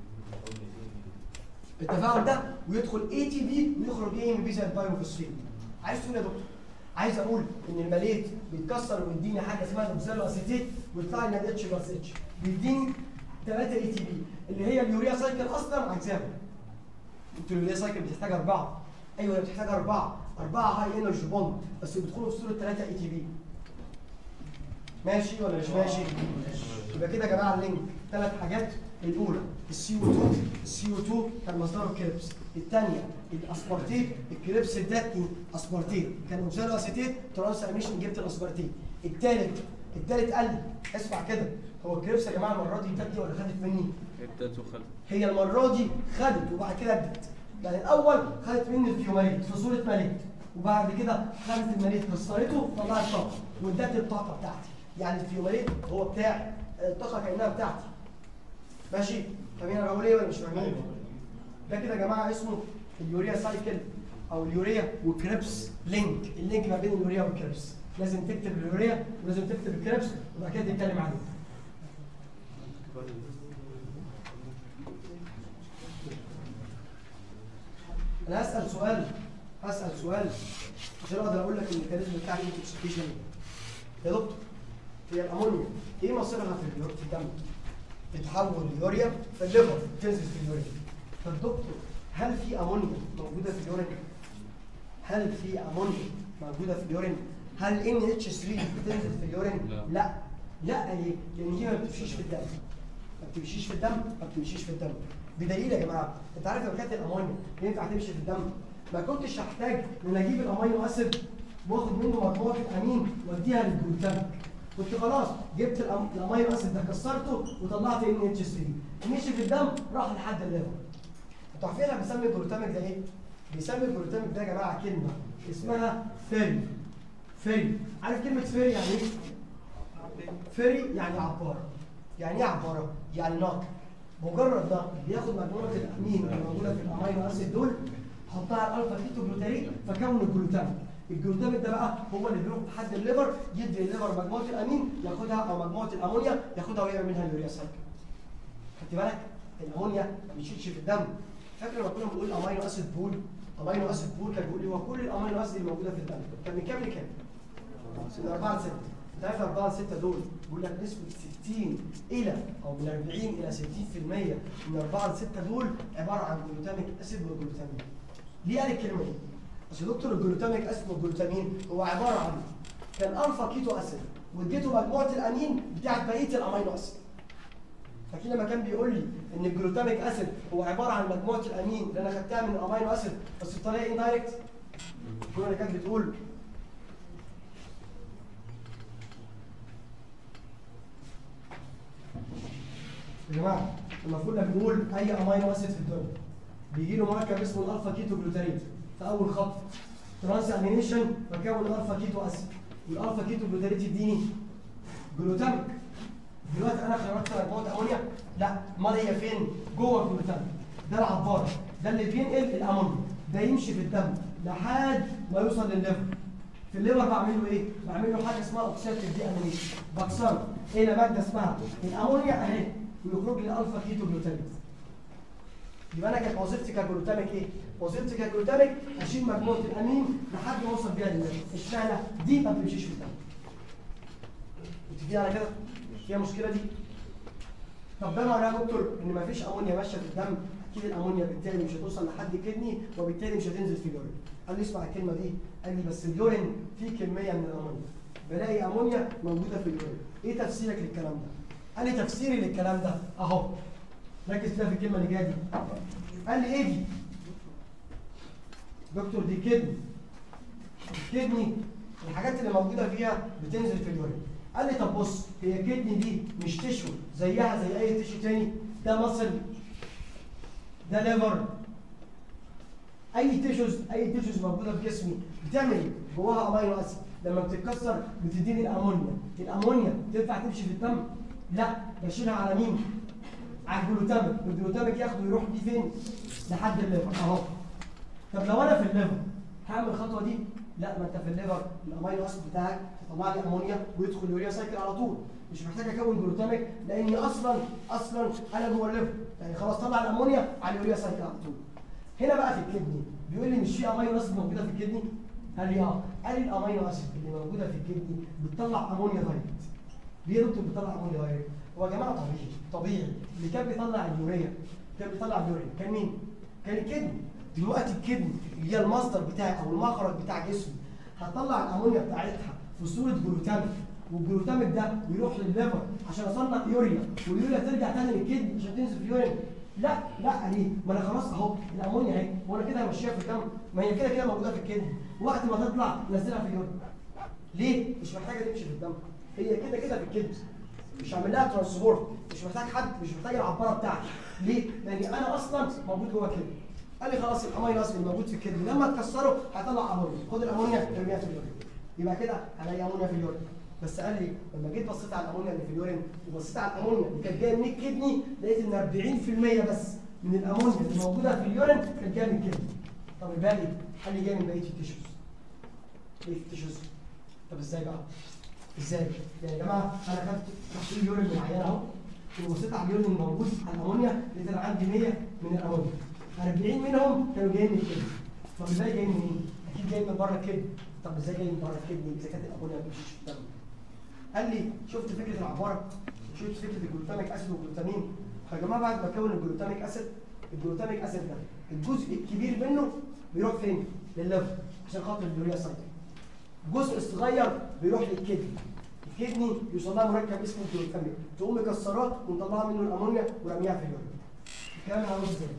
التفاعل ده ويدخل اي تي بي ويخرج ايه من بي زي البايوفوسفين عايز تقول يا دكتور عايز اقول ان الماليت بيتكسر ويديني حاجه اسمها الاوكسالو اسيتيت ويطلع لي اتش بلس اتش بيديني 3 اي تي بي اللي هي اليوريا سايكل اصلا عايزاها انت اليوريا سايكل بتحتاج اربعه ايوه هي بتحتاج اربعه اربعه هاي انرجي بوند بس بيدخلوا في صوره 3 اي تي بي ماشي ولا مش ماشي؟ يبقى كده يا جماعه اللينك ثلاث حاجات الاولى السي او 2 السي او 2 كان مصدره الكريبس الثانيه الاسبارتيت الكريبس ادتني اسبارتيت كان اوكسالو اسيتيت ترانس اميشن جبت الاسبارتيت الثالث الثالث قال لي اسمع كده هو الكريبس يا جماعه المره دي ادتني ولا خدت مني؟ ادت وخلت هي المره دي خدت وبعد كده ادت يعني الاول خدت مني الفيوماليت في صوره ماليت وبعد كده خدت الماليت كسرته طلعت طاقه وادت الطاقه بتاعتي يعني الفيوماليت هو بتاع الطاقه كانها بتاعتي ماشي فاهمين انا بقول ايه ولا مش فاهمين ده كده يا جماعه اسمه اليوريا سايكل او اليوريا والكريبس لينك اللينك ما بين اليوريا والكريبس لازم تكتب اليوريا ولازم تكتب الكريبس وبعد كده تتكلم عليه انا هسال سؤال هسال سؤال عشان اقدر اقول لك الميكانيزم بتاع الانتوكسيكيشن يا دكتور هي الامونيا ايه مصيرها في اليور- في الدم؟ تتحول ليوريا في الليفر تنزل في اليورين فالدكتور هل في امونيا موجوده في اليورين؟ هل في امونيا موجوده في اليورين؟ هل ان اتش 3 بتنزل في اليورين؟ لا. لا لا ليه؟ لان هي ما بتمشيش في الدم ما بتمشيش في الدم ما بتمشيش في الدم بدليل يا جماعه انت عارف لو كانت الامونيا ينفع تمشي في الدم ما كنتش هحتاج ان اجيب الامينو اسيد واخد منه مجموعه الامين واديها للجلوتاميك كنت خلاص جبت الأم- الامينو اسيد ده كسرته وطلعت ان اتش 3 مشي في الدم راح لحد الليفر انتوا عارفين انا بسمي الجلوتاميك ده ايه؟ بيسمي الجلوتاميك ده يا جماعه كلمه اسمها فيري فيري عارف كلمه فيري يعني ايه؟ فيري يعني عباره يعني ايه عباره؟ يعني ناقل مجرد ناقل بياخد مجموعه الامين اللي موجوده في الامينو اسيد دول حطها على الالفا كيتو جلوتاريك فكون الجلوتاميك الجلوتاميك ده بقى هو اللي بيروح لحد الليفر يدي الليفر مجموعه الامين ياخدها او مجموعه الامونيا ياخدها ويعمل منها اليوريا سايكل خدت بالك الامونيا ما بتشيلش في الدم فاكر لما كنا بنقول امينو اسيد بول امينو اسيد بول كان بيقول لي هو كل الامينو اسيد اللي موجوده في الدم كان من كام لكام؟ من 4 ل 6 انت عارف 4 ل 6 دول بيقول لك نسبه 60 الى او من 40 الى 60% من 4 ل 6 دول عباره عن جلوتاميك اسيد وجلوتامين ليه قال الكلمه دي؟ عشان دكتور الجلوتاميك اسيد والجلوتامين هو عباره عن كان الفا كيتو اسيد واديته مجموعه الامين بتاعت بقيه الامينو اسيد فاكر لما كان بيقول لي ان الجلوتاميك اسيد هو عباره عن مجموعه الامين اللي انا خدتها من الامينو اسيد بس بطريقه اندايركت الجمله اللي كانت بتقول يا جماعه المفروض لما بنقول اي امينو اسيد في الدنيا بيجي له مركب اسمه الالفا كيتو جلوتاريت في اول خط ترانس امينيشن فكون الالفا كيتو اسيد والالفا كيتو جلوتاريت يديني جلوتاميك دلوقتي انا خرجت مجموعه امونيا لا امال هي فين جوه الجلوتاميك ده العباره ده اللي بينقل الامونيا ده يمشي في الدم لحد ما يوصل للليفر في الليفر بعمل له ايه؟ بعمل له حاجه اسمها اوكسيديف دي امينيشن بكسره الى ماده اسمها الامونيا اهي ويخرج لي الفا كيتو جلوتاميك يبقى انا كانت وظيفتي كجلوتاميك ايه؟ وظيفتي كجلوتاميك اشيل مجموعه الامين لحد ما اوصل بيها للنبي اشمعنى دي ما بتمشيش في الدم متفقين على كده؟ فيها مشكله دي؟ طب ده معناه يا دكتور ان مفيش امونيا ماشيه في الدم اكيد الامونيا بالتالي مش هتوصل لحد الكدني وبالتالي مش هتنزل في اليورين قال لي اسمع الكلمه دي قال لي بس اليورين فيه كميه من الامونيا بلاقي امونيا موجوده في اليورين ايه تفسيرك للكلام ده قال لي تفسيري للكلام ده اهو ركز كده في الكلمه اللي جايه دي قال لي ايه دي دكتور دي كدني الكدني الحاجات اللي موجوده فيها بتنزل في اليورين قال لي طب بص هي الكدني دي مش تشو زيها زي اي تشو تاني ده مصل ده ليفر اي تيشوز اي تيشوز موجوده في جسمي بتعمل ايه؟ جواها امينو اسيد لما بتتكسر بتديني الامونيا الامونيا تنفع تمشي في الدم؟ لا بشيلها على مين؟ على الجلوتاميك الجلوتاميك ياخده يروح بيه فين؟ لحد الليفر اهو طب لو انا في الليفر هعمل الخطوه دي؟ لا ما انت في الليفر الامينو اسيد بتاعك يطلع لي امونيا ويدخل يوريا سايكل على طول مش محتاج اكون جلوتاميك لاني اصلا اصلا انا جوه الليفر يعني خلاص طلع الامونيا على اليوريا سايكل على طول هنا بقى في الكدني بيقول لي مش في امينو اسيد موجوده في الكدني قال لي اه قال لي الامينو اسيد اللي موجوده في الكدني بتطلع امونيا دايركت ليه يا دكتور بتطلع امونيا دايركت هو يا جماعه طبيعي طبيعي اللي كان بيطلع اليوريا كان بيطلع اليوريا كان مين كان الكدني دلوقتي الكدني اللي هي المصدر بتاعي او المخرج بتاع جسمي هتطلع الامونيا بتاعتها في صوره جلوتاميك والجلوتاميك ده بيروح للليفر عشان اصنع يوريا واليوريا ترجع تاني للكدني عشان تنزل في اليورين لا لا ليه؟ ما انا خلاص اهو الامونيا اهي وانا كده همشيها في الدم ما هي كده كده موجوده في الكدني وقت ما تطلع نزلها في اليورين ليه؟ مش محتاجه تمشي في الدم هي كده كده في الكدني مش هعمل لها ترانسبورت مش محتاج حد مش محتاج العباره بتاعتي ليه؟ لان انا اصلا موجود جوه الكدني قال لي خلاص الامينو اسيد الموجود في الكدني لما تكسره هيطلع امونيا خد الامونيا ارميها في اليورين يبقى كده هلاقي امونيا في اليورين بس قال لي لما جيت بصيت على الامونيا اللي في اليورين وبصيت على الامونيا اللي كانت جايه من الكدني لقيت ان 40% بس من الامونيا اللي موجوده في اليورين كانت جايه من الكدني طب الباقي قال لي جاي من بقيه التيشوز بقيه التيشوز طب ازاي بقى؟ ازاي؟ يعني يا جماعه انا خدت تحليل اليورين من العيان اهو وبصيت على اليورين الموجود على الامونيا لقيت انا عندي 100 من الامونيا 40 منهم كانوا جايين من الكدني طب ازاي جايين منين؟ اكيد جايين من بره الكدني طب ازاي جايين من بره الكدني اذا كانت الامونيا ما بتمشيش في الدم؟ قال لي شفت فكره العباره شفت فكره الجلوتاميك اسيد والجلوتامين يا جماعه بعد ما اكون الجلوتاميك اسيد الجلوتاميك اسيد ده الجزء الكبير منه بيروح فين؟ للليفر عشان خاطر اليوريا سايكل الجزء الصغير بيروح للكدني الكدني يوصل لها مركب اسمه الجلوتاميك تقوم مكسراه ومطلعه منه الامونيا ورميها في اليوريا الكلام ده عاوز ازاي؟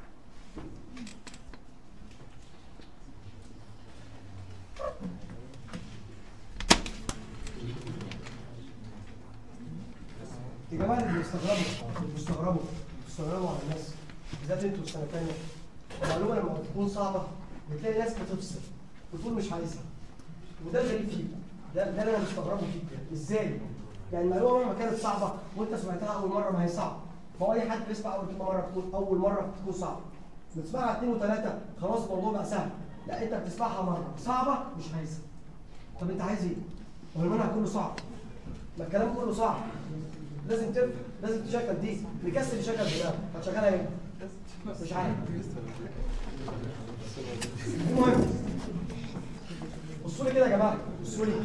يا جماعه اللي بيستغربوا اللي بيستغربوا بيستغربوا على الناس بالذات انتوا في سنه ثانيه المعلومه لما تكون صعبه بتلاقي ناس بتفصل بتقول مش عايزها وده الغريب فيه ده ده اللي انا مستغربه فيه ازاي؟ يعني المعلومه مهما كانت صعبه وانت سمعتها اول مره ما هي صعبه ما هو اي حد بيسمع اول كلمه مره تكون اول مره تكون صعبه بتسمعها اثنين وثلاثه خلاص الموضوع بقى سهل لا انت بتسمعها مره صعبه مش عايزها طب انت عايز ايه؟ هو المنهج كله صعب ما الكلام كله صعب لازم تفهم لازم تشغل دي مكسل يشغل دماغ هتشغلها ايه؟ مش عارف المهم بصوا لي كده يا جماعه بصوا لي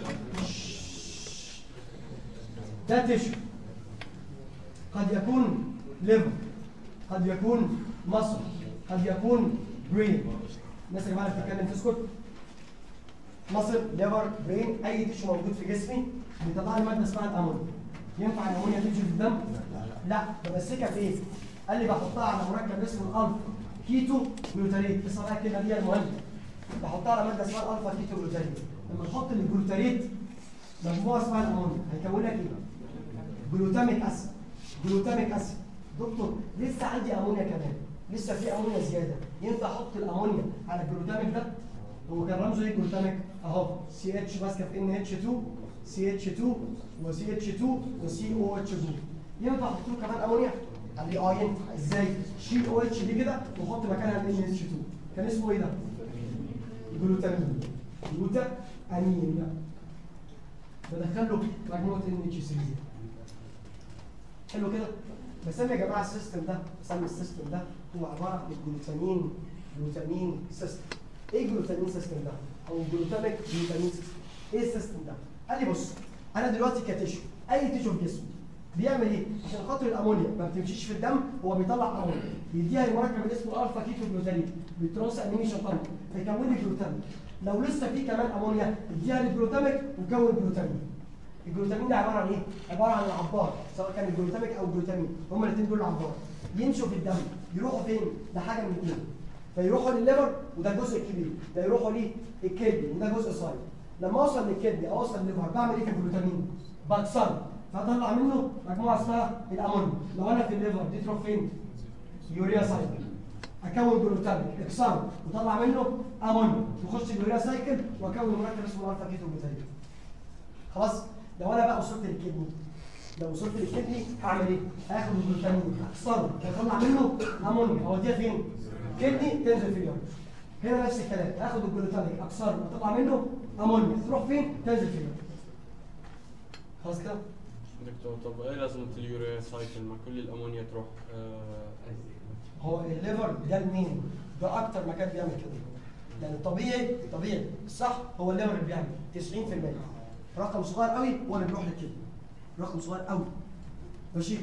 ده تشو قد يكون ليفر قد يكون مصر قد يكون برين الناس يا جماعه اللي بتتكلم تسكت مصر ليفر برين اي تشو موجود في جسمي بيطلع لي ماده اسمها الامونيا ينفع الامونيا تمشي في الدم؟ لا بمسكها في ايه؟ قال لي بحطها على مركب اسمه الالفا كيتو جلوتاريت اسمها بقى الكلمه دي المهمه بحطها على ماده اسمها الالفا كيتو جلوتاريت لما نحط الجلوتاريت مجموعه اسمها الامونيا هيكون لك ايه؟ جلوتاميك اسيد جلوتاميك اسيد دكتور لسه عندي امونيا كمان لسه في امونيا زياده ينفع احط الامونيا على الجلوتاميك ده هو كان رمزه ايه الجلوتاميك اهو سي اتش ماسكه في ان اتش 2 سي اتش 2 وسي اتش 2 وسي او اتش 2 ينفع احط له كمان امونيا؟ قال لي اه ينفع ازاي؟ شيل او اتش دي كده واحط مكانها ان اتش 2 كان اسمه ايه ده؟ جلوتامين جلوتا امين بدخل له مجموعه ان اتش 3 حلو كده بسمي يا جماعه السيستم ده بسمي السيستم ده هو عباره عن الجلوتامين جلوتامين سيستم ايه الجلوتامين سيستم ده او الجلوتاميك جلوتامين سيستم ايه السيستم ده قال لي بص انا دلوقتي كتشو اي تيشو في جسمي بيعمل ايه عشان خاطر الامونيا ما بتمشيش في الدم هو بيطلع امونيا يديها المركب اللي اسمه الفا كيتو جلوتامين بالترانس انيميشن امر فيكون لي جلوتامين لو لسه في كمان امونيا يديها للجلوتاميك وكون جلوتامين الجلوتامين ده عباره عن ايه؟ عباره عن العبار سواء كان الجلوتاميك او الجلوتامين هما الاثنين دول العبار يمشوا في الدم يروحوا فين؟ ده حاجه من الاثنين فيروحوا للليفر وده جزء كبير ده يروحوا للكدني وده جزء صغير لما اوصل للكدني او اوصل للليفر بعمل ايه في الجلوتامين؟ بكسره فاطلع منه مجموعه اسمها الامونيا لو انا في الليفر دي تروح فين؟ يوريا سايكل اكون جلوتامين اكسره وطلع منه امونيا تخش اليوريا سايكل واكون مركب اسمه الفا كيتو جلوتامين خلاص لو انا بقى وصلت للكدني لو وصلت للكدني هعمل ايه؟ هاخد الجلوتامين اكسره هيطلع منه امونيا اوديها فين؟ كدني تنزل في اليوم هنا نفس الكلام هاخد الجلوتامين اكسره اطلع منه امونيا تروح فين؟ تنزل في اليوم خلاص كده؟ دكتور طب ايه لازمة اليوريا سايكل ما كل الامونيا تروح آه هو الليفر ده المين ده اكتر مكان بيعمل كده يعني الطبيعي الطبيعي الصح هو الليفر اللي بيعمل 90% رقم صغير قوي هو اللي بيروح للكلى رقم صغير قوي ماشي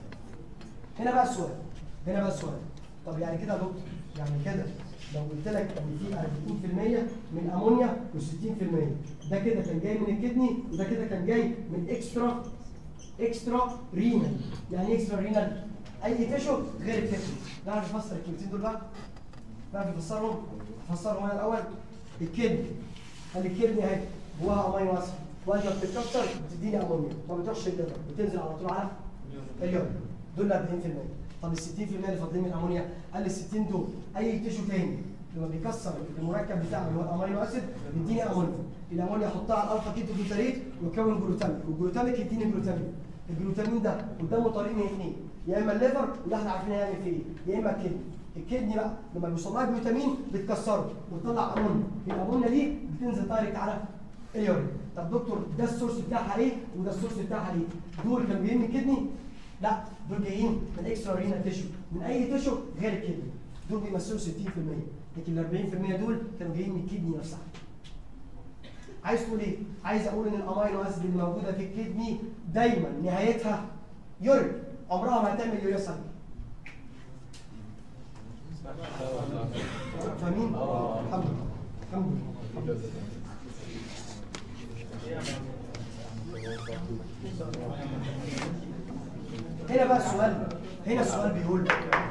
هنا بقى السؤال هنا بقى السؤال طب يعني كده يا دكتور يعني كده لو قلت لك ان في 40% من امونيا و60% ده كده كان جاي من الكدني وده كده كان جاي من اكسترا اكسترا رينال يعني ايه اكسترا رينال اي تيشو غير الكدني نعرف نفسر الكلمتين دول بقى نعرف نفسرهم نفسرهم انا الاول الكدني قال الكدني اهي جواها امينو اسيد وانت بتتكسر بتديني امونيا ما بتروحش الليفر بتنزل على طول على اليورين دول 40% طب ال 60% اللي فاضلين من الامونيا قال ال 60 دول اي تيشو تاني لما بيكسر المركب بتاعه اللي هو الامينو اسيد بيديني امونيا الامونيا احطها على الالفا كيتو جلوتاريت ويكون جلوتاميك والجلوتاميك يديني جلوتامين الجلوتامين ده قدامه طريق من اثنين يا اما الليفر وده احنا عارفين هيعمل فيه ايه يا اما الكدني الكدني بقى لما بيوصل لها جلوتامين بتكسره وتطلع امونيا الامونيا دي بتنزل دايركت على اليورين طب دكتور ده السورس بتاعها ايه وده السورس بتاعها ايه دول كانوا جايين من الكدني لا دول جايين من اكسترا رينا تيشو من اي تيشو غير الكدني دول بيمثلوا 60% لكن ال 40% دول كانوا جايين من الكدني نفسها عايز تقول ايه؟ عايز اقول ان الامينو اسيد اللي موجوده في الكدني دايما نهايتها يورين عمرها ما هتعمل يوريا سايكل فاهمين؟ الحمد لله الحمد لله هنا بقى السؤال هنا السؤال بيقول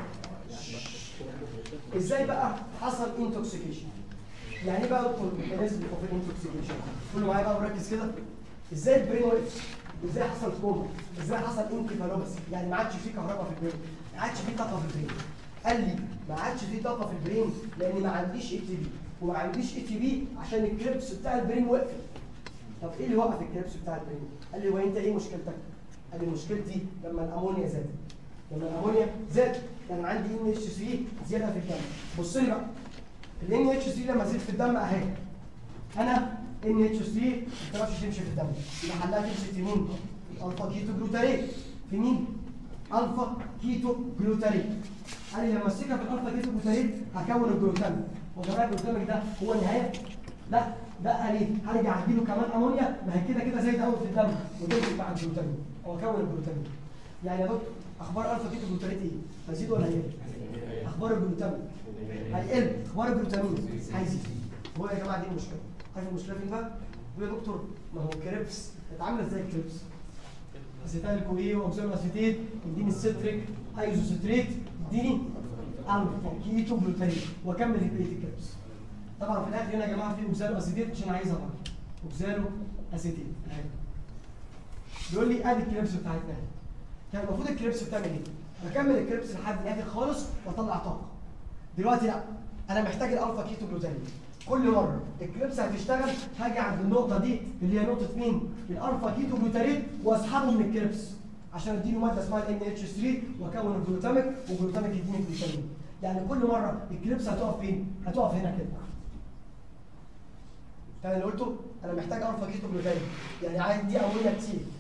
ازاي بقى حصل انتوكسيكيشن يعني ايه بقى دكتور ميكانيزم اوف الانتوكسيكيشن كله معايا بقى وركز كده ازاي البرين وقف ازاي حصل كوما ازاي حصل انكفالوباثي يعني ما عادش في كهرباء في البرين ما عادش في طاقه في البرين قال لي ما عادش في طاقه في البرين لان ما عنديش اي تي بي وما عنديش اي تي بي عشان الكريبس بتاع البرين وقفت طب ايه اللي وقف الكريبس بتاع البرين قال لي هو انت ايه مشكلتك قال لي مشكلتي لما الامونيا زادت لما الامونيا زادت كان عندي ان اتش 3 زياده في الدم بص لي بقى الان اتش 3 لما زادت في الدم اهي انا ان اتش 3 ما بتعرفش تمشي في الدم يبقى حلها تمشي في مين؟ الفا كيتو جلوتاريت في مين؟ الفا كيتو جلوتاريت قال لي لما امسكها في الالفا كيتو جلوتاريت هكون الجلوتامين هو جماعه الجلوتامين ده هو النهايه؟ لا لا ليه؟ هرجع اديله كمان امونيا ما هي كده كده زايده قوي في الدم وتمسك مع الجلوتامين هو كون الجلوتامين يعني يا دكتور اخبار الفا كيتو جلوتاريت ايه؟ هيزيد ولا هيقل؟ اخبار الجلوتامين هيقل اخبار الجلوتامين هيزيد هو يا جماعه دي المشكله عارف المشكله فين بقى؟ يقول يا دكتور ما هو الكريبس اتعامل ازاي الكريبس؟ اسيتال كويه واوكسيلو اسيتيت اديني الستريك ايزوستريت اديني الفا كيتو جلوتاريت واكمل بقيه الكريبس طبعا في الاخر هنا يا جماعه في اوكسالو اسيتيت عشان عايزها برضه اوكسالو اسيتيت اهي بيقول لي ادي الكريبس بتاعتنا اهي كان المفروض الكريبس بتعمل ايه؟ بكمل الكريبس لحد الاخر خالص واطلع طاقه دلوقتي لا انا محتاج الالفا كيتو جلوتامين كل مره الكريبس هتشتغل هاجي عند النقطه دي اللي هي نقطه مين؟ الالفا كيتو جلوتاريت واسحبه من الكريبس عشان اديله ماده اسمها الان اتش 3 واكون الجلوتاميك والجلوتاميك يديني الجلوتامين يعني كل مره الكريبس هتقف فين؟ هتقف هنا كده تاني اللي قلته انا محتاج الفا كيتو جلوتامين يعني عندي امونيا كتير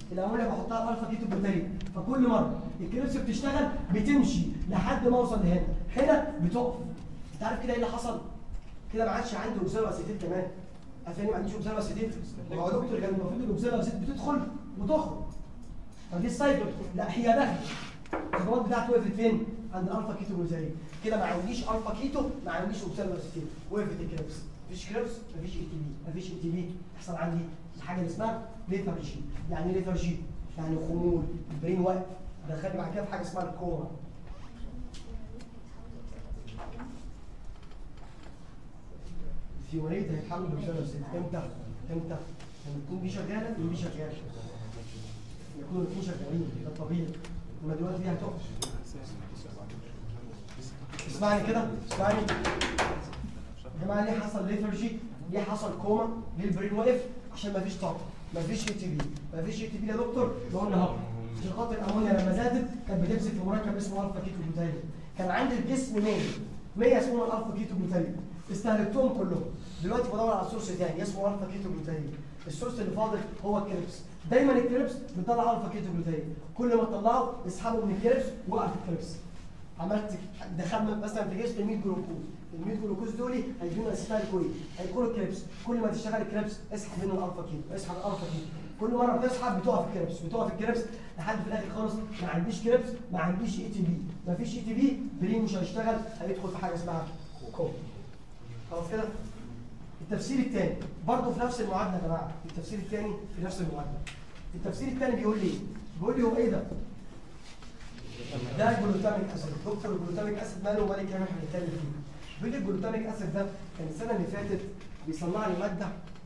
الامونيا بحطها الفا كيتو بروتين فكل مره الكريبس بتشتغل بتمشي لحد ما اوصل لهنا هنا بتقف انت عارف كده ايه اللي حصل كده ما عادش عندي اوكسال واسيتيل كمان عارفين ما عنديش اوكسال واسيتيل هو يا دكتور كان المفروض الاوكسال واسيتيل بتدخل وتخرج فدي السايكل لا هي دخلت الخطوات بتاعته وقفت فين؟ عند الالفا كيتو جلوتارين كده ما عنديش الفا كيتو ما عنديش اوكسال واسيتيل وقفت الكريبس مفيش كريبس مفيش اي تي بي مفيش اي تي بي يحصل عندي حاجه اللي اسمها ليثارجي يعني ايه ليثارجي يعني خمول البرين واقف دخلني بعد كده في حاجه اسمها الكوما الهيومانيت هيتحول لمثلث امتى؟ امتى؟ لما تكون دي شغاله ودي شغاله يكونوا الاثنين شغالين ده الطبيعي لما دلوقتي دي هتقف اسمعني كده اسمعني يا جماعه ليه حصل ليثرجي؟ ليه حصل كوما؟ ليه البرين وقف؟ عشان مفيش طاقه مفيش اي تي بي مفيش اي تي بي يا دكتور ده قلنا اهو عشان خاطر الامونيا لما زادت كانت بتمسك في مركب اسمه الفا كيتو جلوتارين كان عندي الجسم 100 100 اسمهم الالفا كيتو جلوتارين استهلكتهم كلهم دلوقتي بدور على سورس تاني اسمه الفا كيتو جلوتارين السورس اللي فاضل هو الكريبس دايما الكريبس بيطلع الفا كيتو جلوتارين كل ما تطلعه اسحبه من الكريبس وقف الكريبس عملت دخلنا مثلا في جسم 100 جلوكوز ال 100 جلوكوز دول هيدونا اسيتال كويس هيكونوا الكريبس كل ما تشتغل الكريبس اسحب منه الالفا كيتو اسحب الالفا كيتو كل مره بتسحب بتقف الكريبس بتقف الكريبس لحد في الاخر خالص ما عنديش كريبس ما عنديش اي تي بي ما فيش اي تي بي برين مش هيشتغل هيدخل في حاجه اسمها كوم خلاص كده التفسير الثاني برضه في نفس المعادله يا جماعه التفسير الثاني في نفس المعادله التفسير الثاني بيقول لي بيقول لي هو ايه ده ده الجلوتاميك اسيد دكتور الجلوتاميك اسيد ماله ومالي كمان احنا بنتكلم فيه بيقول لي الجلوتاميك اسيد ده كان السنه اللي فاتت بيصنع لي ماده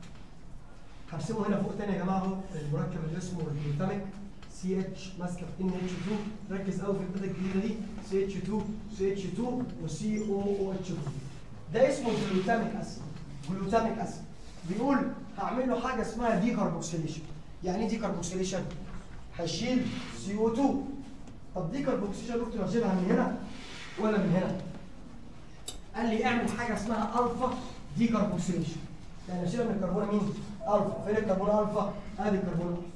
هرسمه هنا فوق تاني يا جماعه اهو المركب اللي اسمه الجلوتاميك سي اتش ماسكه في ان اتش 2 ركز قوي في الماده الجديده دي سي اتش 2 سي اتش 2 وسي او او اتش 2 ده اسمه جلوتاميك اسيد جلوتاميك اسيد بيقول هعمل له حاجه اسمها دي كاربوكسيليشن يعني ايه دي كاربوكسيليشن هشيل سي او 2 طب دي كاربوكسيليشن دكتور هشيلها من هنا ولا من هنا قال لي اعمل حاجه اسمها الفا دي كاربوكسيليشن يعني اشيلها من الكربون مين الفا فين الكربون الفا ادي الكربون الفا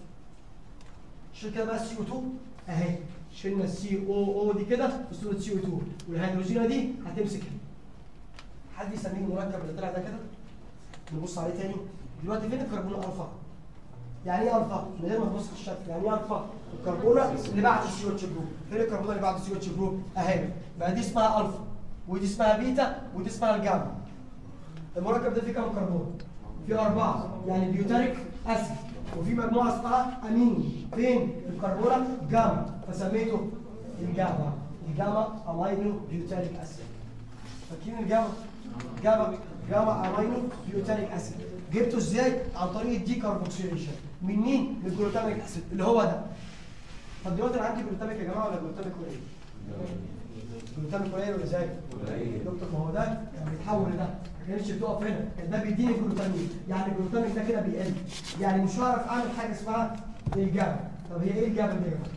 شيل كده بقى السي او 2 اهي شلنا السي او او دي كده في صوره سي او 2 والهيدروجينه دي هتمسك هنا حد يسميه المركب اللي طلع ده كده نبص عليه تاني دلوقتي فين الكربون الفا يعني ايه الفا من غير ما تبص في الشكل يعني ايه الفا الكربونه اللي بعد السي او اتش جروب فين الكربونه اللي بعد السي او اتش جروب اهي بقى دي اسمها الفا ودي اسمها بيتا ودي اسمها الجاما المركب ده فيه كام كربون فيه اربعه يعني بيوتاريك اسيد وفي مجموعه اسمها امينو فين الكربونه جاما فسميته الجاما الجاما امينو بيوتاريك اسيد فاكرين الجاما جاما جاما امينو بيوتاريك اسيد جبته ازاي عن طريق الدي كاربوكسيليشن من مين من الجلوتاميك اسيد اللي هو ده طب دلوقتي انا عندي جلوتاميك يا جماعه ولا جلوتاميك قليل جلوتاميك قليل ولا ازاي دكتور ما هو ده كان بيتحول لده ما كانش بتقف هنا كان ده بيديني جلوتاميك يعني الجلوتاميك ده كده بيقل يعني مش هعرف اعمل حاجه اسمها الجابا طب هي ايه الجابا دي يا جماعه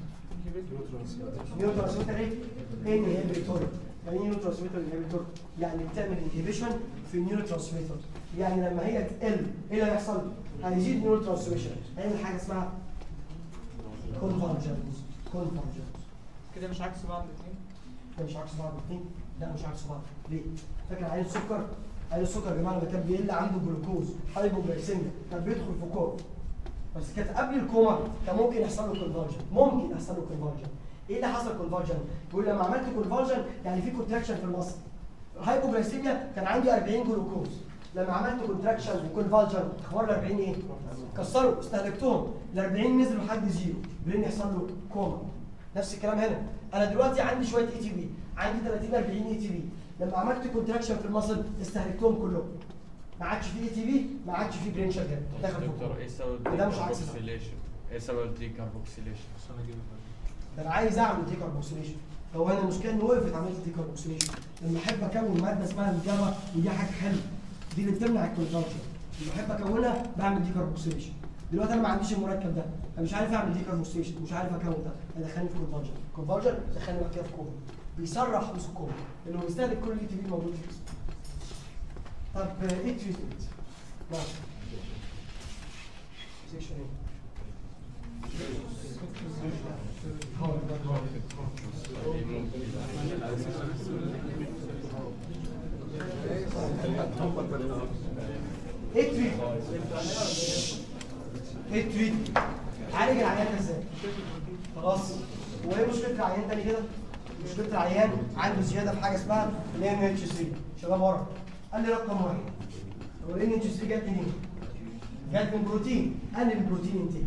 نيو ترانسميتر ايه؟ انهبيتور يعني ايه نيو ترانسميتر انهبيتور؟ يعني بتعمل انهبيشن في النيورو ترانسميتر يعني لما هي تقل ايه اللي هيحصل؟ هيزيد نيورو ترانسميشن هيعمل حاجه اسمها كونفرجنس كونفرجنس كده مش عكس بعض الاثنين ده مش عكس بعض الاثنين لا مش عكس بعض ليه؟ فاكر عين السكر عين السكر يا جماعه لما كان بيقل عنده جلوكوز هايبوجلايسيميا كان بيدخل في كوما بس كانت قبل الكوما كان ممكن يحصل له كونفرجن ممكن يحصل له كونفرجن ايه اللي حصل كونفرجن؟ بيقول لما عملت كونفرجن يعني في كونتراكشن في المصل الهايبوجلايسيميا كان عندي 40 جلوكوز لما عملت كونتراكشن وكونفرجن اخبار ال 40 ايه؟ كسروا استهلكتهم ال 40 نزلوا لحد زيرو برين يحصل له كوما نفس الكلام هنا انا دلوقتي عندي شويه اي تي بي عندي 30 40 اي تي بي لما عملت كونتراكشن في المصل استهلكتهم كلهم ما عادش في اي تي بي ما عادش في برين شغال دخل في دكتور الكوما. ايه سبب وده مش عكس ده. الديكاربوكسيليشن؟ ايه سبب الديكاربوكسيليشن؟ ده انا عايز اعمل دي كاربوكسيليشن هو انا المشكله ان وقفت عمليه دي كاربوكسيليشن لما احب اكون ماده اسمها الجاما ودي حاجه حلوه دي اللي بتمنع الكونفرجن لما احب اكونها بعمل دي كاربوكسيليشن دلوقتي انا ما عنديش المركب ده انا مش عارف اعمل دي كاربوكسيليشن مش عارف اكون ده دخلني في كونفرجن كونفرجن دخلني بعد كده في كوما بيسرح حبس الكوما لانه بيستهلك كل الاي تي بي الموجود في الجسم طب آه، ايه التريتمنت؟ نعم سيكشن ايه؟ ايه التريت؟ ايه التريت؟ عالج العيان ده ازاي؟ خلاص وايه مشكله العيان تاني كده؟ مشكله العيان عنده زياده في حاجه اسمها ال ان اتش 3 شباب ورا قال لي رقم واحد هو ال ان اتش 3 جت منين؟ جت من بروتين قلل البروتين انتاج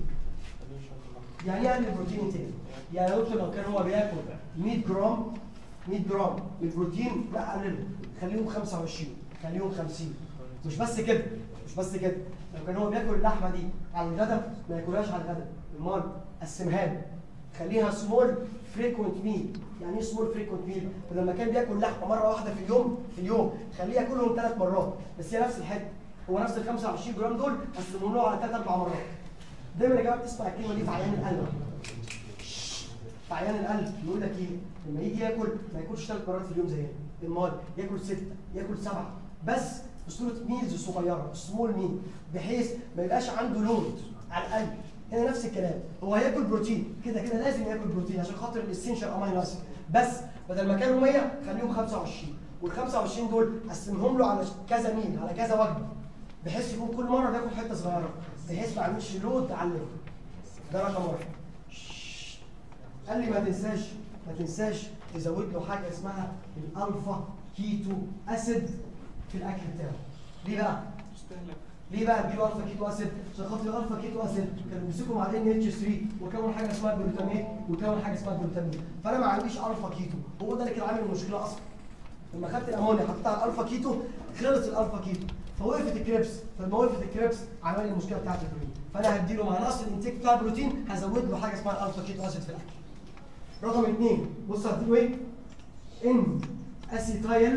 يعني ايه قلل البروتين انتاج؟ يعني يا دكتور لو كان هو بياكل 100 جرام 100 جرام من البروتين لا قلله خليهم 25 خليهم 50 مش بس كده مش بس كده لو كان هو بياكل اللحمه دي على الغداء ما ياكلهاش على الغداء امال قسمها له خليها سمول فريكوينت ميل يعني ايه سمول فريكوينت ميل بدل ما كان بياكل لحمه مره واحده في اليوم في اليوم خليه ياكلهم ثلاث مرات بس هي نفس الحته هو نفس ال 25 جرام دول قسمهم له على ثلاث اربع مرات دايما يا جماعه بتسمع الكلمه دي في عيان القلب في عيان القلب يقول لك ايه لما يجي ياكل ما ياكلش ثلاث مرات في اليوم زينا امال ياكل سته ياكل سبعه بس بصوره ميلز صغيره سمول ميل بحيث ما يبقاش عنده لود على القلب هنا نفس الكلام هو هياكل بروتين كده كده لازم ياكل بروتين عشان خاطر الاسينشال امينو اسيد بس بدل ما كانوا 100 خليهم 25 وال 25 دول قسمهم له على كذا ميل على كذا وجبه بحيث يكون كل مره بياكل حته صغيره بحيث ما يعملش لود على اللود ده رقم واحد قال لي ما تنساش ما تنساش تزود له حاجه اسمها الالفا كيتو اسيد في الاكل بتاعه ليه بقى؟ مستهلك ليه بقى اديله الفا كيتو اسيد؟ عشان خاطر الالفا كيتو اسيد كانوا بيمسكوا مع ان اتش 3 وكون حاجه اسمها جلوتامين وكون حاجه اسمها جلوتامين فانا ما عنديش الفا كيتو هو ده اللي كان عامل المشكله اصلا لما خدت الامونيا حطيتها على الالفا كيتو خلص الالفا كيتو فوقفت الكريبس فلما وقفت الكريبس عمل لي المشكله بتاعت البروتين فانا هديله مع نقص الانتاج بتاع البروتين هزود له حاجه اسمها الالفا كيتو اسيد في الاكل رقم اثنين بص هديله ايه؟ ان اسيتايل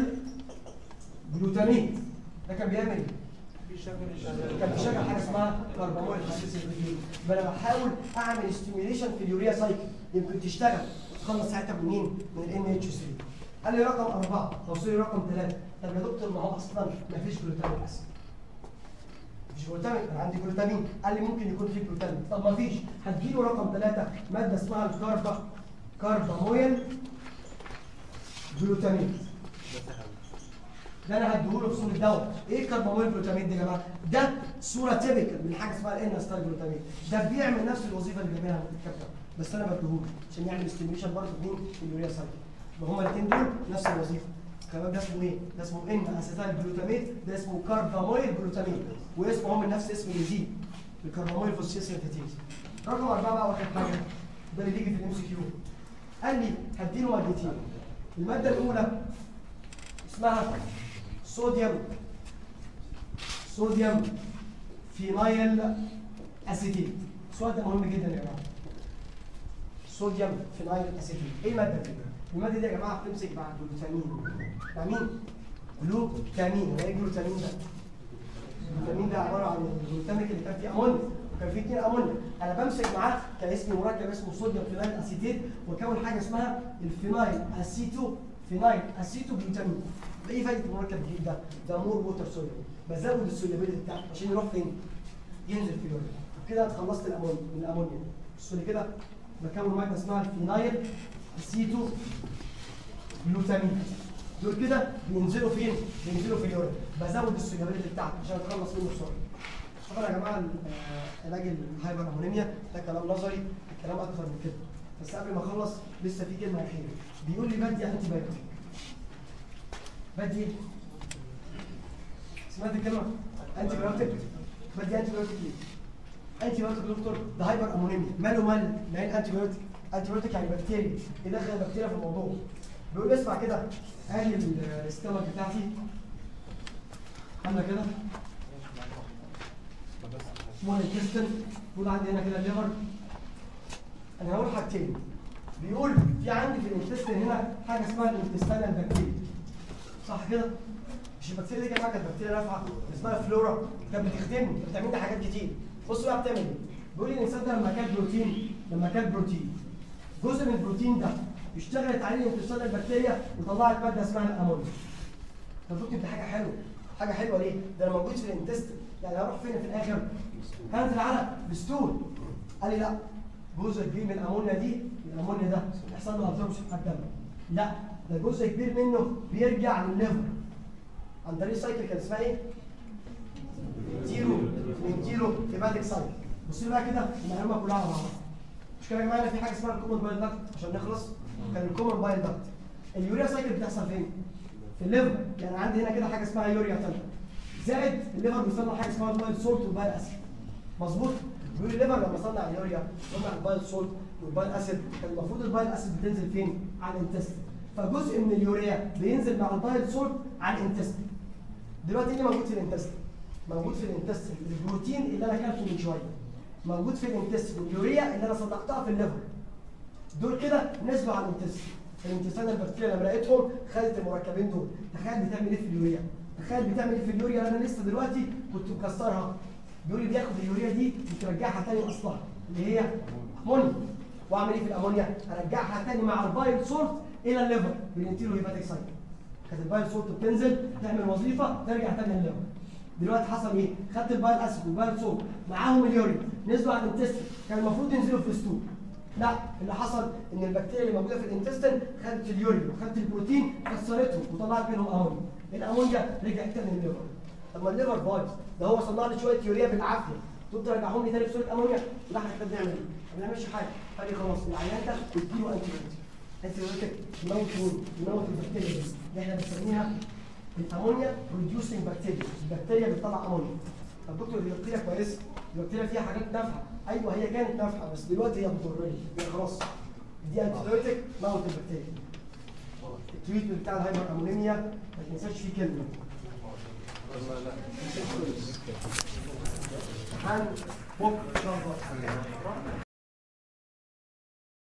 جلوتامين ده كان بيعمل ايه؟ بيشغل الشغل كان بيشغل حاجه اسمها كربامول خسيس البروتين يبقى انا بحاول اعمل ستيميوليشن في اليوريا سايكل يمكن تشتغل تخلص ساعتها منين؟ من الان اتش 3 قال لي رقم اربعه توصل لي رقم ثلاثه طب يا دكتور ما هو اصلا ما فيش جلوتامين اسيد مش جلوتامين انا عندي جلوتامين قال لي ممكن يكون في جلوتامين طب ما فيش هتجيله رقم ثلاثه ماده اسمها الكاربا كاربامويل جلوتامين ده انا هديهوله في صوره دواء ايه الكربامول جلوتامين ده يا جماعه ده صوره تيبيكال من حاجه اسمها الان ستار جلوتامين ده بيعمل نفس الوظيفه اللي بيعملها الكابتن بس انا بديهوله عشان يعمل ستيميوليشن برضه مين في اليوريا سايكل يبقى هما الاثنين دول نفس الوظيفه كمان ده اسمه ايه؟ ده اسمه ان اسيتايل جلوتامين ده اسمه كاربامويل جلوتامين واسمه هو من نفس اسم الانزيم الكربامويل فوسفيس سينثيتيز رقم اربعه بقى واخر حاجه ده اللي بيجي في الام سي كيو قال لي هديله مادتين الماده الاولى اسمها صوديوم صوديوم فينايل اسيتيت السؤال ده مهم جدا يا جماعه صوديوم فينايل اسيتيت ايه الماده دي؟ الماده دي يا جماعه بتمسك مع الجلوتامين مع مين؟ جلوتامين هو ايه الجلوتامين ده؟ الجلوتامين ده عباره عن الجلوتاميك اللي كان فيه امونيا وكان فيه اثنين امونيا انا بمسك معاه كاسم مركب اسمه صوديوم فينايل اسيتيت واكون حاجه اسمها الفينايل اسيتو فينايل اسيتو جلوتامين ايه فايده المركب الجديد ده؟ ده مور ووتر سوليبل بزود السوليبيليتي بتاعته عشان يروح فين؟ ينزل في اليورين كده اتخلصت الامونيا من الامونيا بصوا لي كده بكون ماده اسمها الفينايل اسيتو جلوتامين دول كده بينزلوا فين؟ بينزلوا في اليورين بزود السوليبيليتي بتاعته عشان اتخلص منه بسرعه طبعا يا جماعه آه، علاج الهايبر امونيميا ده كلام نظري الكلام اكتر من كده بس قبل ما اخلص لسه في كلمه اخيره بيقول لي بدي انتي بايوتيك بدي ايه؟ سمعت الكلمه؟ انتي بايوتيك بدي انتي بايوتيك ليه؟ انتي بايوتيك يا دكتور ده هايبر امونيميا ماله مال ما هي انتي بايوتيك انتي بايوتيك يعني بكتيريا يدخل البكتيريا في الموضوع بيقول لي اسمع كده ادي الاستمك بتاعتي عامله كده سمول انتستن بيقول عندي هنا كده الليفر انا هقول حاجتين بيقول في عندي في الانتستن هنا حاجه اسمها الانتستانال بكتيريا صح كده؟ مش البكتيريا دي كمان كانت بكتيريا نافعه اسمها فلورا كانت بتخدمني بتعمل لي حاجات كتير بص بقى بتعمل ايه؟ بيقول لي الانسان ده لما كان بروتين لما كان بروتين جزء من البروتين ده اشتغلت عليه الانتستانال بكتيريا وطلعت ماده اسمها الامونيا فالبروتين ده حاجه حلوه حاجه حلوه ليه؟ ده انا موجود في الانتستين يعني هروح فين في الاخر؟ هنزل على الستول قال لي لا جزء كبير من الامونيا دي الامونيا ده يحصل له ابزوربشن على الدم لا ده جزء كبير منه بيرجع للليفر عن طريق سايكل كان اسمها ايه؟ زيرو من زيرو هيباتيك سايكل بصوا بقى كده المعلومه كلها على بعضها مش كده يا جماعه في حاجه اسمها الكومن بايل داكت عشان نخلص كان الكومن بايل داكت اليوريا سايكل بتحصل فين؟ في الليفر يعني عندي هنا كده حاجه اسمها يوريا تانية زائد الليفر بيصنع حاجه اسمها البايل سولت والبايل اسيد مظبوط بيقول الليفر لما صنع اليوريا صنع البايل سولت والبايل اسيد كان المفروض البايل اسيد بتنزل فين؟ على الانتستين فجزء من اليوريا بينزل مع البايل سولت على الانتستين دلوقتي ايه اللي موجود في الانتستين؟ موجود في الانتستين البروتين اللي انا اكلته من شويه موجود في الانتستين اليوريا اللي انا صنعتها في الليفر دول كده نزلوا على الانتستين الانتستين البكتيريا لما لقيتهم خدت المركبين دول تخيل بتعمل ايه في اليوريا تخيل بتعمل ايه في اليوريا انا لسه دلوقتي كنت مكسرها بيقول لي بياخد اليوريا دي وترجعها تاني لاصلها اللي هي امونيا واعمل ايه في الامونيا ارجعها تاني مع البايل سولت الى الليفر بالانتيرو هيباتيك سايكل كانت البايل سولت بتنزل تعمل وظيفه ترجع تاني للليفر دلوقتي حصل ايه؟ خدت البايل اسيد والبايل سولت معاهم اليوريا نزلوا على الانتستين كان المفروض ينزلوا في الستول لا اللي حصل ان البكتيريا اللي موجوده في الانتستين خدت اليوريا وخدت البروتين كسرتهم وطلعت منهم امونيا الامونيا رجعت تاني للليفر طب ما الليفر بايظ ده هو صنع لي شويه يوريا بالعافيه تقوم ترجعهم لي تاني بصوره امونيا لا احنا كده بنعمل ايه؟ ما بنعملش حاجه قال لي خلاص العيان ده اديله انتي بيوتيك انتي بيوتيك يموت مين؟ يموت البكتيريا دي اللي احنا بنسميها الامونيا بروديوسنج بكتيريا البكتيريا بتطلع امونيا طب دكتور دي بكتيريا كويسه دي بكتيريا فيها حاجات نافعه ايوه هي كانت نافعه بس دلوقتي هي مضريه هي خلاص دي انتي بيوتيك موت البكتيريا التريتمنت بتاع الهايبر امونيميا ما تنساش فيه كلمه امتحان بكره ان شاء الله